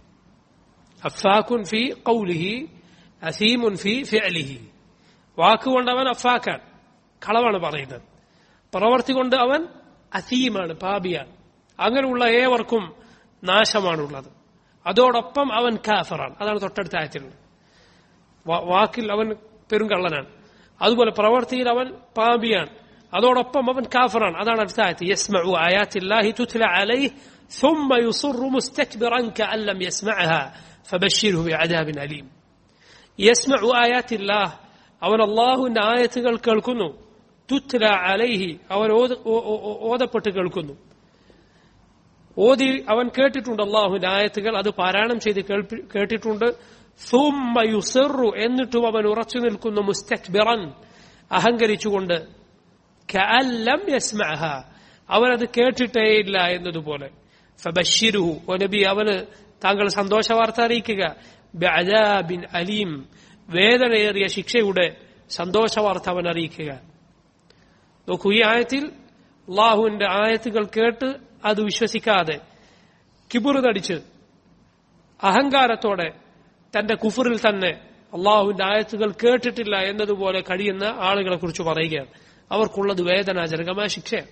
Speaker 1: അഫാഖുൻ ഫി കൗലിഹി അസീമുൻ ഫി ഫിഅലിഹി വാക്കുകൊണ്ട് അവൻ അഫാഖാൻ കളവാണ് പറയുന്നത് പ്രവർത്തി കൊണ്ട് അവൻ അസീമാണ് പാപിയാണ് അങ്ങനെയുള്ള ഏവർക്കും നാശമാണുള്ളത് അതോടൊപ്പം അവൻ കാഫറാണ് അതാണ് തൊട്ടടുത്ത ആയത്തിലുള്ളത് വാക്കിൽ അവൻ പെരുങ്കള്ളനാണ് അതുപോലെ പ്രവർത്തിയിൽ അവൻ പാപിയാണ് അതോടൊപ്പം അവൻ കാഫറാണ് അതാണ് അടുത്ത ആയത്ത് യസ്മഉ ആയാത്തില്ലാഹി തുത്ല അലൈഹി ثم يصر مستكبرا كأن لم يسمعها فبشره بعذاب أليم يسمع آيات الله അവൻ അള്ളാഹുവിന്റെ ആയത്തുകൾ കേൾക്കുന്നു തുത്ല അലൈഹി അവൻ ഓതപ്പെട്ട് കേൾക്കുന്നു ഓതി അവൻ കേട്ടിട്ടുണ്ട് അള്ളാഹുവിന്റെ ആയത്തുകൾ അത് പാരായണം ചെയ്ത് കേട്ടിട്ടുണ്ട് ثم يصر എന്നിട്ടും അവൻ ഉറച്ചു നിൽക്കുന്നു മുസ്തക്ബിറൻ അഹങ്കരിച്ചുകൊണ്ട് കഅല്ലം യസ്മഅഹ അവനത് കേട്ടിട്ടേയില്ല എന്നതുപോലെ ഫബഷിരുഹു ഓ നബി അവന് താങ്കൾ സന്തോഷ വാർത്ത അറിയിക്കുക ബിൻ അലീം വേദനയേറിയ ശിക്ഷയുടെ സന്തോഷ വാർത്ത അവൻ അറിയിക്കുക നോക്കൂ ഈ ആയത്തിൽ അള്ളാഹുവിന്റെ ആയത്തുകൾ കേട്ട് അത് വിശ്വസിക്കാതെ കിബുറ് തടിച്ച് അഹങ്കാരത്തോടെ തന്റെ കുഫറിൽ തന്നെ അള്ളാഹുവിന്റെ ആയത്തുകൾ കേട്ടിട്ടില്ല എന്നതുപോലെ കഴിയുന്ന ആളുകളെ കുറിച്ച് പറയുകയാണ് അവർക്കുള്ളത് വേദനാജനകമായ ശിക്ഷയാണ്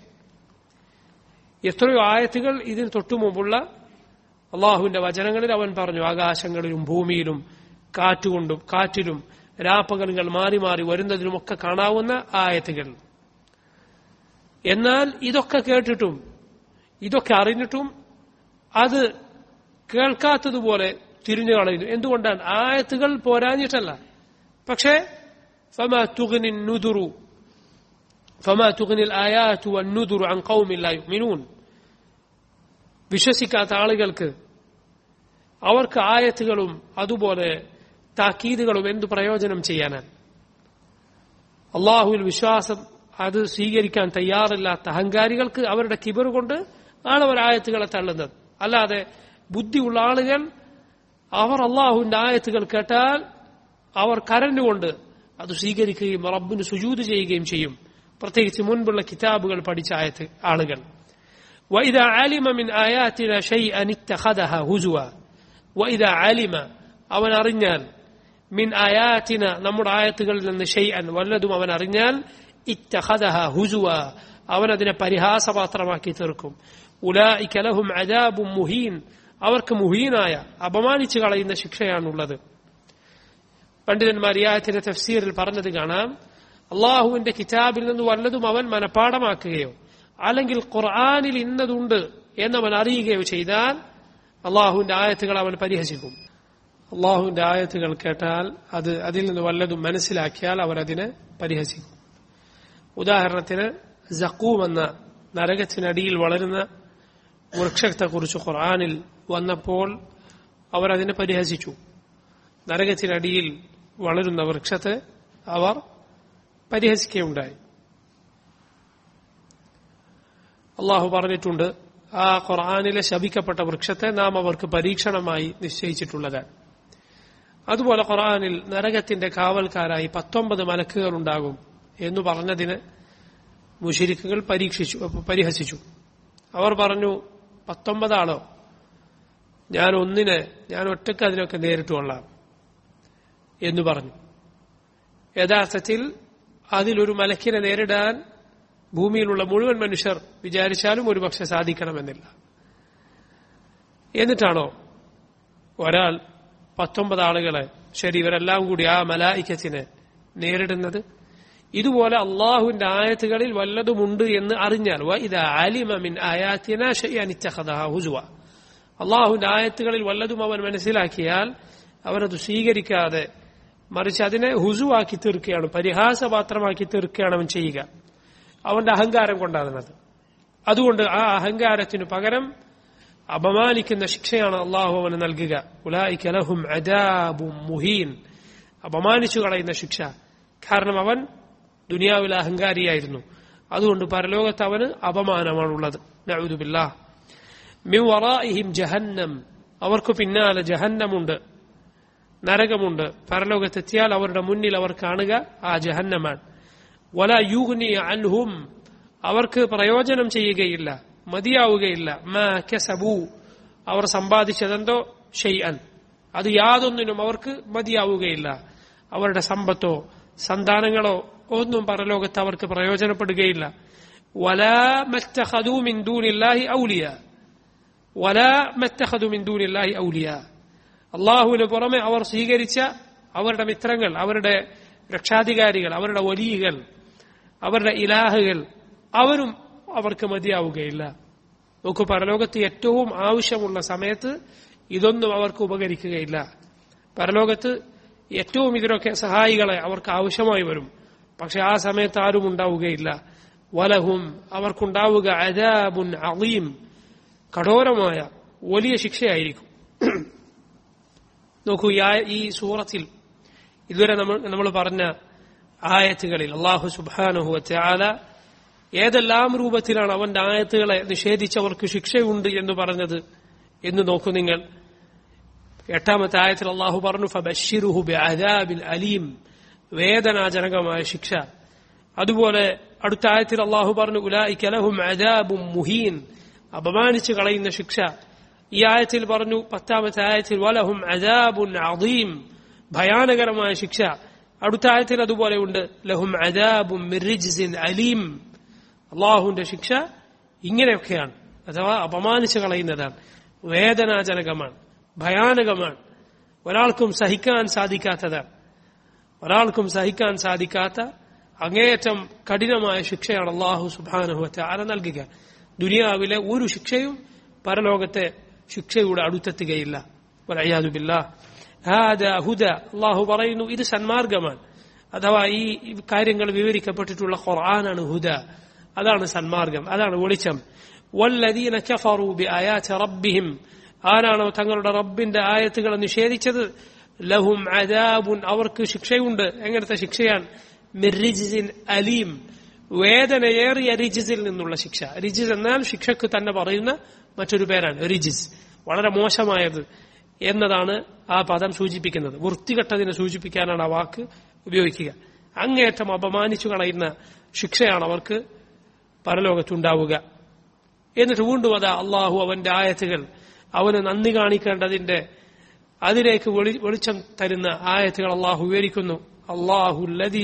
Speaker 1: എത്രയോ ആയത്തുകൾ ഇതിന് തൊട്ടു മുമ്പുള്ള അള്ളാഹുവിന്റെ വചനങ്ങളിൽ അവൻ പറഞ്ഞു ആകാശങ്ങളിലും ഭൂമിയിലും കാറ്റുകൊണ്ടും കാറ്റിലും രാപ്പകലുകൾ മാറി മാറി വരുന്നതിനുമൊക്കെ കാണാവുന്ന ആയത്തുകൾ എന്നാൽ ഇതൊക്കെ കേട്ടിട്ടും ഇതൊക്കെ അറിഞ്ഞിട്ടും അത് കേൾക്കാത്തതുപോലെ തിരിഞ്ഞു കളയുന്നു എന്തുകൊണ്ടാണ് ആയത്തുകൾ പോരാഞ്ഞിട്ടല്ല പക്ഷേ ഫമ തുഗ്നി നുദുറു فما تغني الآيات والنذر عن قوم لا يؤمنون വിശ്വസിക്കാത്ത ആളുകൾക്ക് അവർക്ക് ആയത്തുകളും അതുപോലെ താക്കീതുകളും എന്തു പ്രയോജനം ചെയ്യാനാണ് അള്ളാഹുവിൽ വിശ്വാസം അത് സ്വീകരിക്കാൻ തയ്യാറില്ലാത്ത അഹങ്കാരികൾക്ക് അവരുടെ കിബർ കൊണ്ട് ആണ് അവർ ആയത്തുകളെ തള്ളുന്നത് അല്ലാതെ ബുദ്ധിയുള്ള ആളുകൾ അവർ അള്ളാഹുവിന്റെ ആയത്തുകൾ കേട്ടാൽ അവർ കരഞ്ഞുകൊണ്ട് അത് സ്വീകരിക്കുകയും റബ്ബിന് സുജൂത് ചെയ്യുകയും ചെയ്യും പ്രത്യേകിച്ച് മുൻപുള്ള കിതാബുകൾ പഠിച്ച ആയത്ത് ആളുകൾ وإذا علم من آياتنا شيئا اتخذها هزوا وإذا علم അവൻ അറിഞ്ഞാൽ മിൻ ആയാത്തിന നമ്മുടെ ആയത്തുകളിൽ നിന്ന് ഷെയ്അൻ വല്ലതും അവൻ അറിഞ്ഞാൽ ഇത്തഖദഹ ഹുസുവ അവൻ അതിനെ പരിഹാസപാത്രമാക്കി തീർക്കും ഉലായിക ലഹും അദാബും മുഹീൻ അവർക്ക് മുഹീനായ അപമാനിച്ചു കളയുന്ന ശിക്ഷയാണുള്ളത് പണ്ഡിതന്മാർ ഈ ആയത്തിന്റെ തഫ്സീറിൽ പറഞ്ഞത് കാണാം അള്ളാഹുവിന്റെ കിതാബിൽ നിന്ന് വല്ലതും അവൻ മനഃപ്പാടമാക്കുകയോ അല്ലെങ്കിൽ ഖുർആാനിൽ ഇന്നതുണ്ട് എന്നവൻ അറിയുകയോ ചെയ്താൽ അള്ളാഹുവിന്റെ ആയത്തുകൾ അവൻ പരിഹസിക്കും അള്ളാഹുവിന്റെ ആയത്തുകൾ കേട്ടാൽ അത് അതിൽ നിന്ന് വല്ലതും മനസ്സിലാക്കിയാൽ അവർ അതിനെ പരിഹസിക്കും ഉദാഹരണത്തിന് ജക്കൂം എന്ന നരകത്തിനടിയിൽ വളരുന്ന വൃക്ഷത്തെക്കുറിച്ച് ഖുർആാനിൽ വന്നപ്പോൾ അവർ അതിനെ പരിഹസിച്ചു നരകത്തിനടിയിൽ വളരുന്ന വൃക്ഷത്തെ അവർ പരിഹസിക്കുകയുണ്ടായി അള്ളാഹു പറഞ്ഞിട്ടുണ്ട് ആ ഖുർആാനിലെ ശപിക്കപ്പെട്ട വൃക്ഷത്തെ നാം അവർക്ക് പരീക്ഷണമായി നിശ്ചയിച്ചിട്ടുള്ളതാണ് അതുപോലെ ഖുർആാനിൽ നരകത്തിന്റെ കാവൽക്കാരായി പത്തൊമ്പത് മലക്കുകൾ ഉണ്ടാകും എന്ന് പറഞ്ഞതിന് മുഷിരിക്കുകൾ പരീക്ഷിച്ചു പരിഹസിച്ചു അവർ പറഞ്ഞു പത്തൊമ്പതാളോ ഞാൻ ഒന്നിനെ ഞാൻ ഒറ്റക്ക് അതിനൊക്കെ നേരിട്ട് കൊള്ളാം എന്ന് പറഞ്ഞു യഥാർത്ഥത്തിൽ അതിലൊരു മലക്കിനെ നേരിടാൻ ഭൂമിയിലുള്ള മുഴുവൻ മനുഷ്യർ വിചാരിച്ചാലും ഒരുപക്ഷെ സാധിക്കണമെന്നില്ല എന്നിട്ടാണോ ഒരാൾ പത്തൊമ്പത് ആളുകളെ ശരി ഇവരെല്ലാം കൂടി ആ മലായിക്കത്തിനെ നേരിടുന്നത് ഇതുപോലെ അള്ളാഹുവിന്റെ ആയത്തുകളിൽ വല്ലതുമുണ്ട് എന്ന് അറിഞ്ഞാൽ ഇത് ആലിമമിൻ ആയാത്തിന ഹുസുവ അള്ളാഹുവിന്റെ ആയത്തുകളിൽ വല്ലതും അവൻ മനസ്സിലാക്കിയാൽ അവനത് സ്വീകരിക്കാതെ മറിച്ച് അതിനെ ഹുസുവാക്കി തീർക്കുകയാണ് പരിഹാസപാത്രമാക്കി തീർക്കുകയാണ് അവൻ ചെയ്യുക അവന്റെ അഹങ്കാരം കൊണ്ടാകുന്നത് അതുകൊണ്ട് ആ അഹങ്കാരത്തിനു പകരം അപമാനിക്കുന്ന ശിക്ഷയാണ് അള്ളാഹു അവന് നൽകുക ഉലായിക ലഹും അദാബും മുഹീൻ അപമാനിച്ചു കളയുന്ന ശിക്ഷ കാരണം അവൻ ദുനിയാവിൽ അഹങ്കാരിയായിരുന്നു അതുകൊണ്ട് പരലോകത്ത് അവന് അപമാനമാണുള്ളത് നഅൂദുബില്ലാ മിൻ വറാഇഹിം ജഹന്നം അവർക്ക് പിന്നാലെ ജഹന്നമുണ്ട് നരകമുണ്ട് പരലോകത്തെത്തിയാൽ അവരുടെ മുന്നിൽ അവർ കാണുക ആ ജഹന്നമാണ് വല യൂഗ്നി അൻഹും അവർക്ക് പ്രയോജനം ചെയ്യുകയില്ല മതിയാവുകയില്ല മാ കസബു അവർ സമ്പാദിച്ചതെന്തോ ഷെയ്അൻ അത് യാതൊന്നിനും അവർക്ക് മതിയാവുകയില്ല അവരുടെ സമ്പത്തോ സന്താനങ്ങളോ ഒന്നും പരലോകത്ത് അവർക്ക് പ്രയോജനപ്പെടുകയില്ല വലാ മത്തഖദൂ മിൻ ദൂനില്ലാഹി ഔലിയ വലാ മത്തഖദു മിൻ ദൂനില്ലാഹി ഔലിയ അള്ളാഹുവിന് പുറമെ അവർ സ്വീകരിച്ച അവരുടെ മിത്രങ്ങൾ അവരുടെ രക്ഷാധികാരികൾ അവരുടെ വലിയകൾ അവരുടെ ഇലാഹുകൾ അവരും അവർക്ക് മതിയാവുകയില്ല നോക്കൂ പരലോകത്ത് ഏറ്റവും ആവശ്യമുള്ള സമയത്ത് ഇതൊന്നും അവർക്ക് ഉപകരിക്കുകയില്ല പരലോകത്ത് ഏറ്റവും ഇതിനൊക്കെ സഹായികളെ അവർക്ക് ആവശ്യമായി വരും പക്ഷെ ആ സമയത്ത് ആരും ഉണ്ടാവുകയില്ല വലഹും അവർക്കുണ്ടാവുക അജാബുൻ അളീം കഠോരമായ വലിയ ശിക്ഷയായിരിക്കും നോക്കൂ ഈ ആയ- ഈ സൂറത്തിൽ ഇതുവരെ നമ്മൾ നമ്മൾ പറഞ്ഞ ആയത്തുകളിൽ അള്ളാഹു സുബാനുഹു ആല ഏതെല്ലാം രൂപത്തിലാണ് അവന്റെ ആയത്തുകളെ നിഷേധിച്ചവർക്ക് ശിക്ഷയുണ്ട് എന്ന് പറഞ്ഞത് എന്ന് നോക്കൂ നിങ്ങൾ എട്ടാമത്തെ ആയത്തിൽ അള്ളാഹു പറഞ്ഞു ഫബഷിറുഹു ബിഅദാബിൽ അലീം വേദനാജനകമായ ശിക്ഷ അതുപോലെ അടുത്ത ആയത്തിൽ അള്ളാഹു പറഞ്ഞു ഉലായിക ലഹും അദാബും മുഹീൻ അപമാനിച്ചു കളയുന്ന ശിക്ഷ ഈ ആയത്തിൽ പറഞ്ഞു പത്താമത്തെ ആയത്തിൽ വലഹും അദാബുൻ അദീം ഭയാനകരമായ ശിക്ഷ അടുത്ത ആയത്തിൽ അതുപോലെ ഉണ്ട് ലഹും അദാബും മിർരിജ്സിൻ അലീം അള്ളാഹുവിന്റെ ശിക്ഷ ഇങ്ങനെയൊക്കെയാണ് അഥവാ അപമാനിച്ചു കളയുന്നതാണ് വേദനാജനകമാണ് ഭയാനകമാണ് ഒരാൾക്കും സഹിക്കാൻ സാധിക്കാത്തതാണ് ഒരാൾക്കും സഹിക്കാൻ സാധിക്കാത്ത അങ്ങേയറ്റം കഠിനമായ ശിക്ഷയാണ് അള്ളാഹു സുബാനുഹത്തെ ആര നൽകുക ദുനിയാവിലെ ഒരു ശിക്ഷയും പരലോകത്തെ ശിക്ഷയുടെ അടുത്തെത്തുകയില്ല വലയ്യാതുബില്ല ഹുദ അള്ളാഹു പറയുന്നു ഇത് സന്മാർഗമാണ് അഥവാ ഈ കാര്യങ്ങൾ വിവരിക്കപ്പെട്ടിട്ടുള്ള ഖുർആനാണ് ഹുദ അതാണ് സന്മാർഗം അതാണ് വെളിച്ചം വല്ലദീന കഫറു ബിആയാതി റബ്ബിഹിം ആരാണോ തങ്ങളുടെ റബ്ബിന്റെ ആയത്തുകളെ നിഷേധിച്ചത് ലഹും അദാബുൻ അവർക്ക് ശിക്ഷയുണ്ട് എങ്ങനത്തെ ശിക്ഷയാണ് മിർരിജിസിൻ അലീം വേദനയേറിയ റിജിസിൽ നിന്നുള്ള ശിക്ഷ റിജിസ് എന്നാൽ ശിക്ഷക്ക് തന്നെ പറയുന്ന മറ്റൊരു പേരാണ് റിജിസ് വളരെ മോശമായത് എന്നതാണ് ആ പദം സൂചിപ്പിക്കുന്നത് വൃത്തികെട്ടതിനെ സൂചിപ്പിക്കാനാണ് ആ വാക്ക് ഉപയോഗിക്കുക അങ്ങേയറ്റം അപമാനിച്ചു കളയുന്ന ശിക്ഷയാണ് അവർക്ക് പരലോകത്തുണ്ടാവുക എന്നിട്ട് വീണ്ടും അതാ അള്ളാഹു അവന്റെ ആയത്തുകൾ അവന് നന്ദി കാണിക്കേണ്ടതിന്റെ അതിലേക്ക് വെളി- വെളിച്ചം തരുന്ന ആയത്തുകൾ അള്ളാഹു വിവരിക്കുന്നു അള്ളാഹു ലദി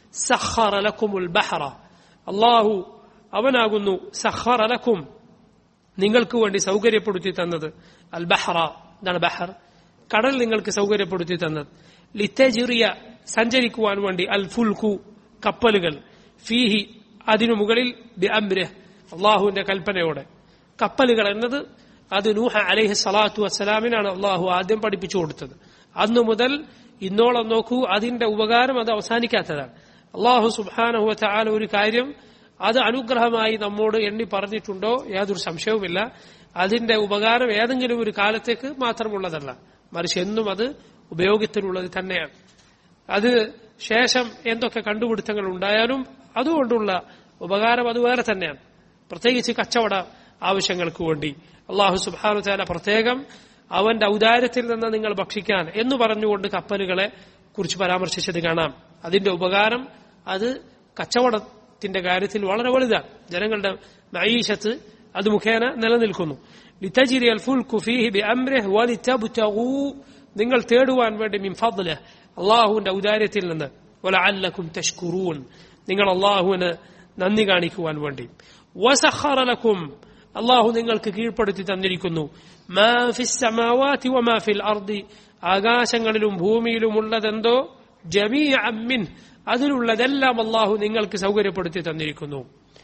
Speaker 1: സഖറ ലക്കുമുൽ ബഹറ അള്ളാഹു അവനാകുന്നു സഖറ ലക്കും നിങ്ങൾക്ക് വേണ്ടി സൗകര്യപ്പെടുത്തി തന്നത് അൽ ബഹറ എന്താണ് ബഹർ കടൽ നിങ്ങൾക്ക് സൗകര്യപ്പെടുത്തി തന്നത് ലിത്തജിറിയ സഞ്ചരിക്കുവാൻ വേണ്ടി അൽ ഫുൽഖു കപ്പലുകൾ ഫീഹി അതിനു മുകളിൽ ബി അംരഹ് അള്ളാഹുവിന്റെ കൽപ്പനയോടെ കപ്പലുകൾ എന്നത് അത് നൂഹ അലൈഹി സ്വലാത്തു വസ്സലാമിനാണ് അള്ളാഹു ആദ്യം പഠിപ്പിച്ചു കൊടുത്തത് അന്നു മുതൽ ഇന്നോളം നോക്കൂ അതിന്റെ ഉപകാരം അത് അവസാനിക്കാത്തതാണ് അള്ളാഹു സുബാനഹുവ ചാല ഒരു കാര്യം അത് അനുഗ്രഹമായി നമ്മോട് എണ്ണി പറഞ്ഞിട്ടുണ്ടോ യാതൊരു സംശയവുമില്ല അതിന്റെ ഉപകാരം ഏതെങ്കിലും ഒരു കാലത്തേക്ക് മാത്രമുള്ളതല്ല മറിച്ച് എന്നും അത് ഉപയോഗത്തിലുള്ളത് തന്നെയാണ് അത് ശേഷം എന്തൊക്കെ കണ്ടുപിടുത്തങ്ങൾ ഉണ്ടായാലും അതുകൊണ്ടുള്ള ഉപകാരം അത് വേറെ തന്നെയാണ് പ്രത്യേകിച്ച് കച്ചവട ആവശ്യങ്ങൾക്ക് വേണ്ടി അള്ളാഹു സുബാനു താല പ്രത്യേകം അവന്റെ ഔദാര്യത്തിൽ നിന്ന് നിങ്ങൾ ഭക്ഷിക്കാൻ എന്ന് പറഞ്ഞുകൊണ്ട് കപ്പലുകളെ കുറിച്ച് പരാമർശിച്ചത് കാണാം അതിന്റെ ഉപകാരം അത് കച്ചവടത്തിന്റെ കാര്യത്തിൽ വളരെ വലുതാണ് ജനങ്ങളുടെ മൈഷത്ത് അത് മുഖേന നിലനിൽക്കുന്നു ലിതജിരി അൽ ഫുൽക്കു ഫീഹി ബിഅംരിഹി വലിതബ്തഗൂ നിങ്ങൾ തേടുവാൻ വേണ്ടി മിൻ ഫദ്ലിഹ് അള്ളാഹുവിന്റെ ഔദാര്യത്തിൽ നിന്ന് വലഅല്ലക്കും തഷ്കുറൂൻ നിങ്ങൾ അള്ളാഹുവിന് നന്ദി കാണിക്കുവാൻ വേണ്ടി വസഖറ ലക്കും അള്ളാഹു നിങ്ങൾക്ക് കീഴ്പ്പെടുത്തി തന്നിരിക്കുന്നു മാ ഫിസ് സമാവാതി വമാ ഫിൽ അർദി ആകാശങ്ങളിലും ഭൂമിയിലുമുള്ളതെന്തോ ജമീഅൻ മിൻ അതിലുള്ളതെല്ലാം അള്ളാഹു നിങ്ങൾക്ക് സൗകര്യപ്പെടുത്തി തന്നിരിക്കുന്നു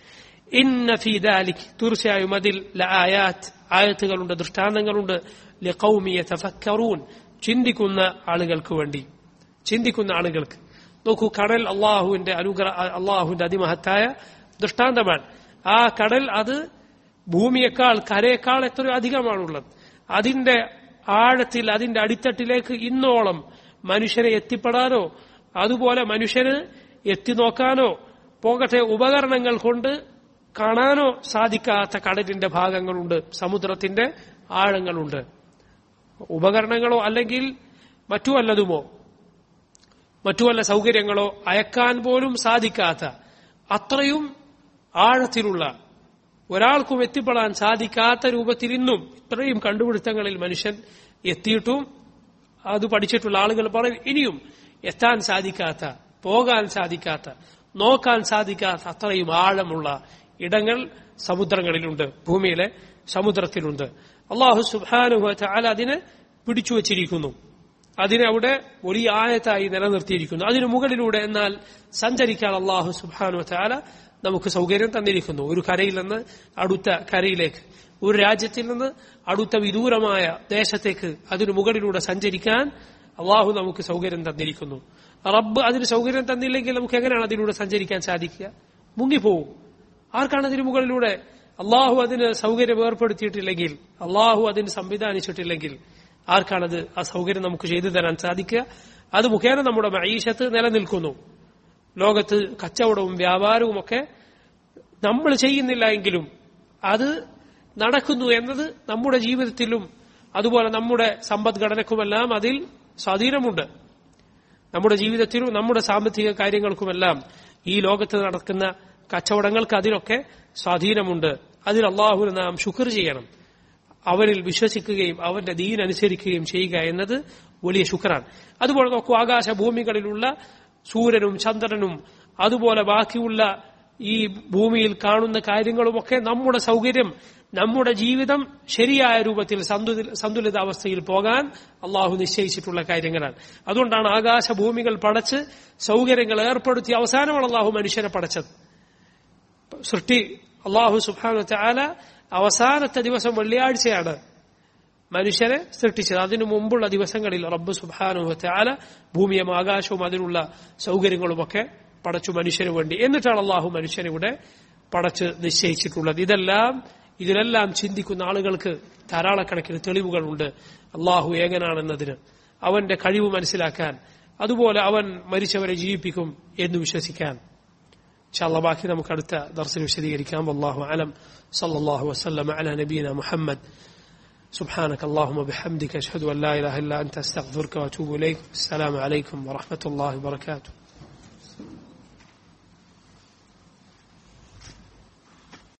Speaker 1: ഇന്ന ഫീ ദാലിക് തീർച്ചയായും അതിൽ ലആയാത്ത് ആയത്തുകളുണ്ട് ദൃഷ്ടാന്തങ്ങളുണ്ട് ലിഖൗമി യതഫക്കറൂൻ ചിന്തിക്കുന്ന ആളുകൾക്ക് വേണ്ടി ചിന്തിക്കുന്ന ആളുകൾക്ക് നോക്കൂ കടൽ അള്ളാഹുവിന്റെ അനുഗ്രഹ അള്ളാഹുവിന്റെ അതിമഹത്തായ ദൃഷ്ടാന്തമാണ് ആ കടൽ അത് ഭൂമിയേക്കാൾ കരയേക്കാൾ എത്രയോ അധികമാണുള്ളത് അതിന്റെ ആഴത്തിൽ അതിന്റെ അടിത്തട്ടിലേക്ക് ഇന്നോളം മനുഷ്യനെ എത്തിപ്പെടാനോ അതുപോലെ മനുഷ്യന് എത്തി നോക്കാനോ പോകട്ടെ ഉപകരണങ്ങൾ കൊണ്ട് കാണാനോ സാധിക്കാത്ത കടലിന്റെ ഭാഗങ്ങളുണ്ട് സമുദ്രത്തിന്റെ ആഴങ്ങളുണ്ട് ഉപകരണങ്ങളോ അല്ലെങ്കിൽ മറ്റു വല്ലതുമോ മറ്റു വല്ല സൗകര്യങ്ങളോ അയക്കാൻ പോലും സാധിക്കാത്ത അത്രയും ആഴത്തിലുള്ള ഒരാൾക്കും എത്തിപ്പെടാൻ സാധിക്കാത്ത രൂപത്തിൽ ഇന്നും ഇത്രയും കണ്ടുപിടുത്തങ്ങളിൽ മനുഷ്യൻ എത്തിയിട്ടും അത് പഠിച്ചിട്ടുള്ള ആളുകൾ പറയും ഇനിയും എത്താൻ സാധിക്കാത്ത പോകാൻ സാധിക്കാത്ത നോക്കാൻ സാധിക്കാത്ത അത്രയും ആഴമുള്ള ഇടങ്ങൾ സമുദ്രങ്ങളിലുണ്ട് ഭൂമിയിലെ സമുദ്രത്തിലുണ്ട് അള്ളാഹു സുബാനുഹ ചാല അതിനെ പിടിച്ചു വച്ചിരിക്കുന്നു അതിനെ അവിടെ വലിയ ആയത്തായി നിലനിർത്തിയിരിക്കുന്നു അതിനു മുകളിലൂടെ എന്നാൽ സഞ്ചരിക്കാൻ അള്ളാഹു സുബാനു ചാല നമുക്ക് സൗകര്യം തന്നിരിക്കുന്നു ഒരു കരയിൽ നിന്ന് അടുത്ത കരയിലേക്ക് ഒരു രാജ്യത്തിൽ നിന്ന് അടുത്ത വിദൂരമായ ദേശത്തേക്ക് അതിനു മുകളിലൂടെ സഞ്ചരിക്കാൻ അള്ളാഹു നമുക്ക് സൗകര്യം തന്നിരിക്കുന്നു റബ്ബ് അതിന് സൗകര്യം തന്നില്ലെങ്കിൽ നമുക്ക് എങ്ങനെയാണ് അതിലൂടെ സഞ്ചരിക്കാൻ സാധിക്കുക മുങ്ങിപ്പോവും ആർക്കാണ് അതിന് മുകളിലൂടെ അള്ളാഹു അതിന് സൗകര്യം ഏർപ്പെടുത്തിയിട്ടില്ലെങ്കിൽ അള്ളാഹു അതിന് സംവിധാനിച്ചിട്ടില്ലെങ്കിൽ ആർക്കാണത് ആ സൗകര്യം നമുക്ക് ചെയ്തു തരാൻ സാധിക്കുക അത് മുഖേന നമ്മുടെ മൈഷത്ത് നിലനിൽക്കുന്നു ലോകത്ത് കച്ചവടവും വ്യാപാരവും ഒക്കെ നമ്മൾ ചെയ്യുന്നില്ല എങ്കിലും അത് നടക്കുന്നു എന്നത് നമ്മുടെ ജീവിതത്തിലും അതുപോലെ നമ്മുടെ സമ്പദ്ഘടനക്കുമെല്ലാം അതിൽ സ്വാധീനമുണ്ട് നമ്മുടെ ജീവിതത്തിലും നമ്മുടെ സാമ്പത്തിക കാര്യങ്ങൾക്കുമെല്ലാം ഈ ലോകത്ത് നടക്കുന്ന കച്ചവടങ്ങൾക്ക് അതിലൊക്കെ സ്വാധീനമുണ്ട് അതിൽ അള്ളാഹുവിന് നാം ശുക്ർ ചെയ്യണം അവനിൽ വിശ്വസിക്കുകയും അവന്റെ ദീൻ അനുസരിക്കുകയും ചെയ്യുക എന്നത് വലിയ ശുക്രാണ് അതുപോലെ നോക്കൂ ആകാശഭൂമികളിലുള്ള സൂര്യനും ചന്ദ്രനും അതുപോലെ ബാക്കിയുള്ള ഈ ഭൂമിയിൽ കാണുന്ന കാര്യങ്ങളുമൊക്കെ നമ്മുടെ സൗകര്യം നമ്മുടെ ജീവിതം ശരിയായ രൂപത്തിൽ സന്തുലിതാവസ്ഥയിൽ പോകാൻ അള്ളാഹു നിശ്ചയിച്ചിട്ടുള്ള കാര്യങ്ങളാണ് അതുകൊണ്ടാണ് ആകാശഭൂമികൾ പടച്ച് സൗകര്യങ്ങൾ ഏർപ്പെടുത്തി അവസാനമാണ് അള്ളാഹു മനുഷ്യനെ പടച്ചത് സൃഷ്ടി അള്ളാഹു സുബാന ചാല അവസാനത്തെ ദിവസം വെള്ളിയാഴ്ചയാണ് മനുഷ്യനെ സൃഷ്ടിച്ചത് അതിനു മുമ്പുള്ള ദിവസങ്ങളിൽ റബ്ബ് സുബാനു ചാല ഭൂമിയും ആകാശവും അതിനുള്ള സൗകര്യങ്ങളുമൊക്കെ പടച്ചു മനുഷ്യന് വേണ്ടി എന്നിട്ടാണ് അള്ളാഹു മനുഷ്യനിവിടെ പടച്ച് നിശ്ചയിച്ചിട്ടുള്ളത് ഇതെല്ലാം ഇതിലെല്ലാം ചിന്തിക്കുന്ന ആളുകൾക്ക് ധാരാളക്കണക്കിന് തെളിവുകളുണ്ട് അള്ളാഹു ഏകനാണെന്നതിന് അവന്റെ കഴിവ് മനസ്സിലാക്കാൻ അതുപോലെ അവൻ മരിച്ചവരെ ജീവിപ്പിക്കും എന്ന് വിശ്വസിക്കാൻ ഇൻഷാല്ല ബാക്കി നമുക്ക് അടുത്ത ദർശനം വിശദീകരിക്കാം വല്ലാഹു അലം സല്ലല്ലാഹു വസല്ലം അല നബീന മുഹമ്മദ് سبحانك اللهم وبحمدك أشهد أن لا إله إلا أنت أستغفرك وأتوب إليك السلام عليكم ورحمة الله وبركاته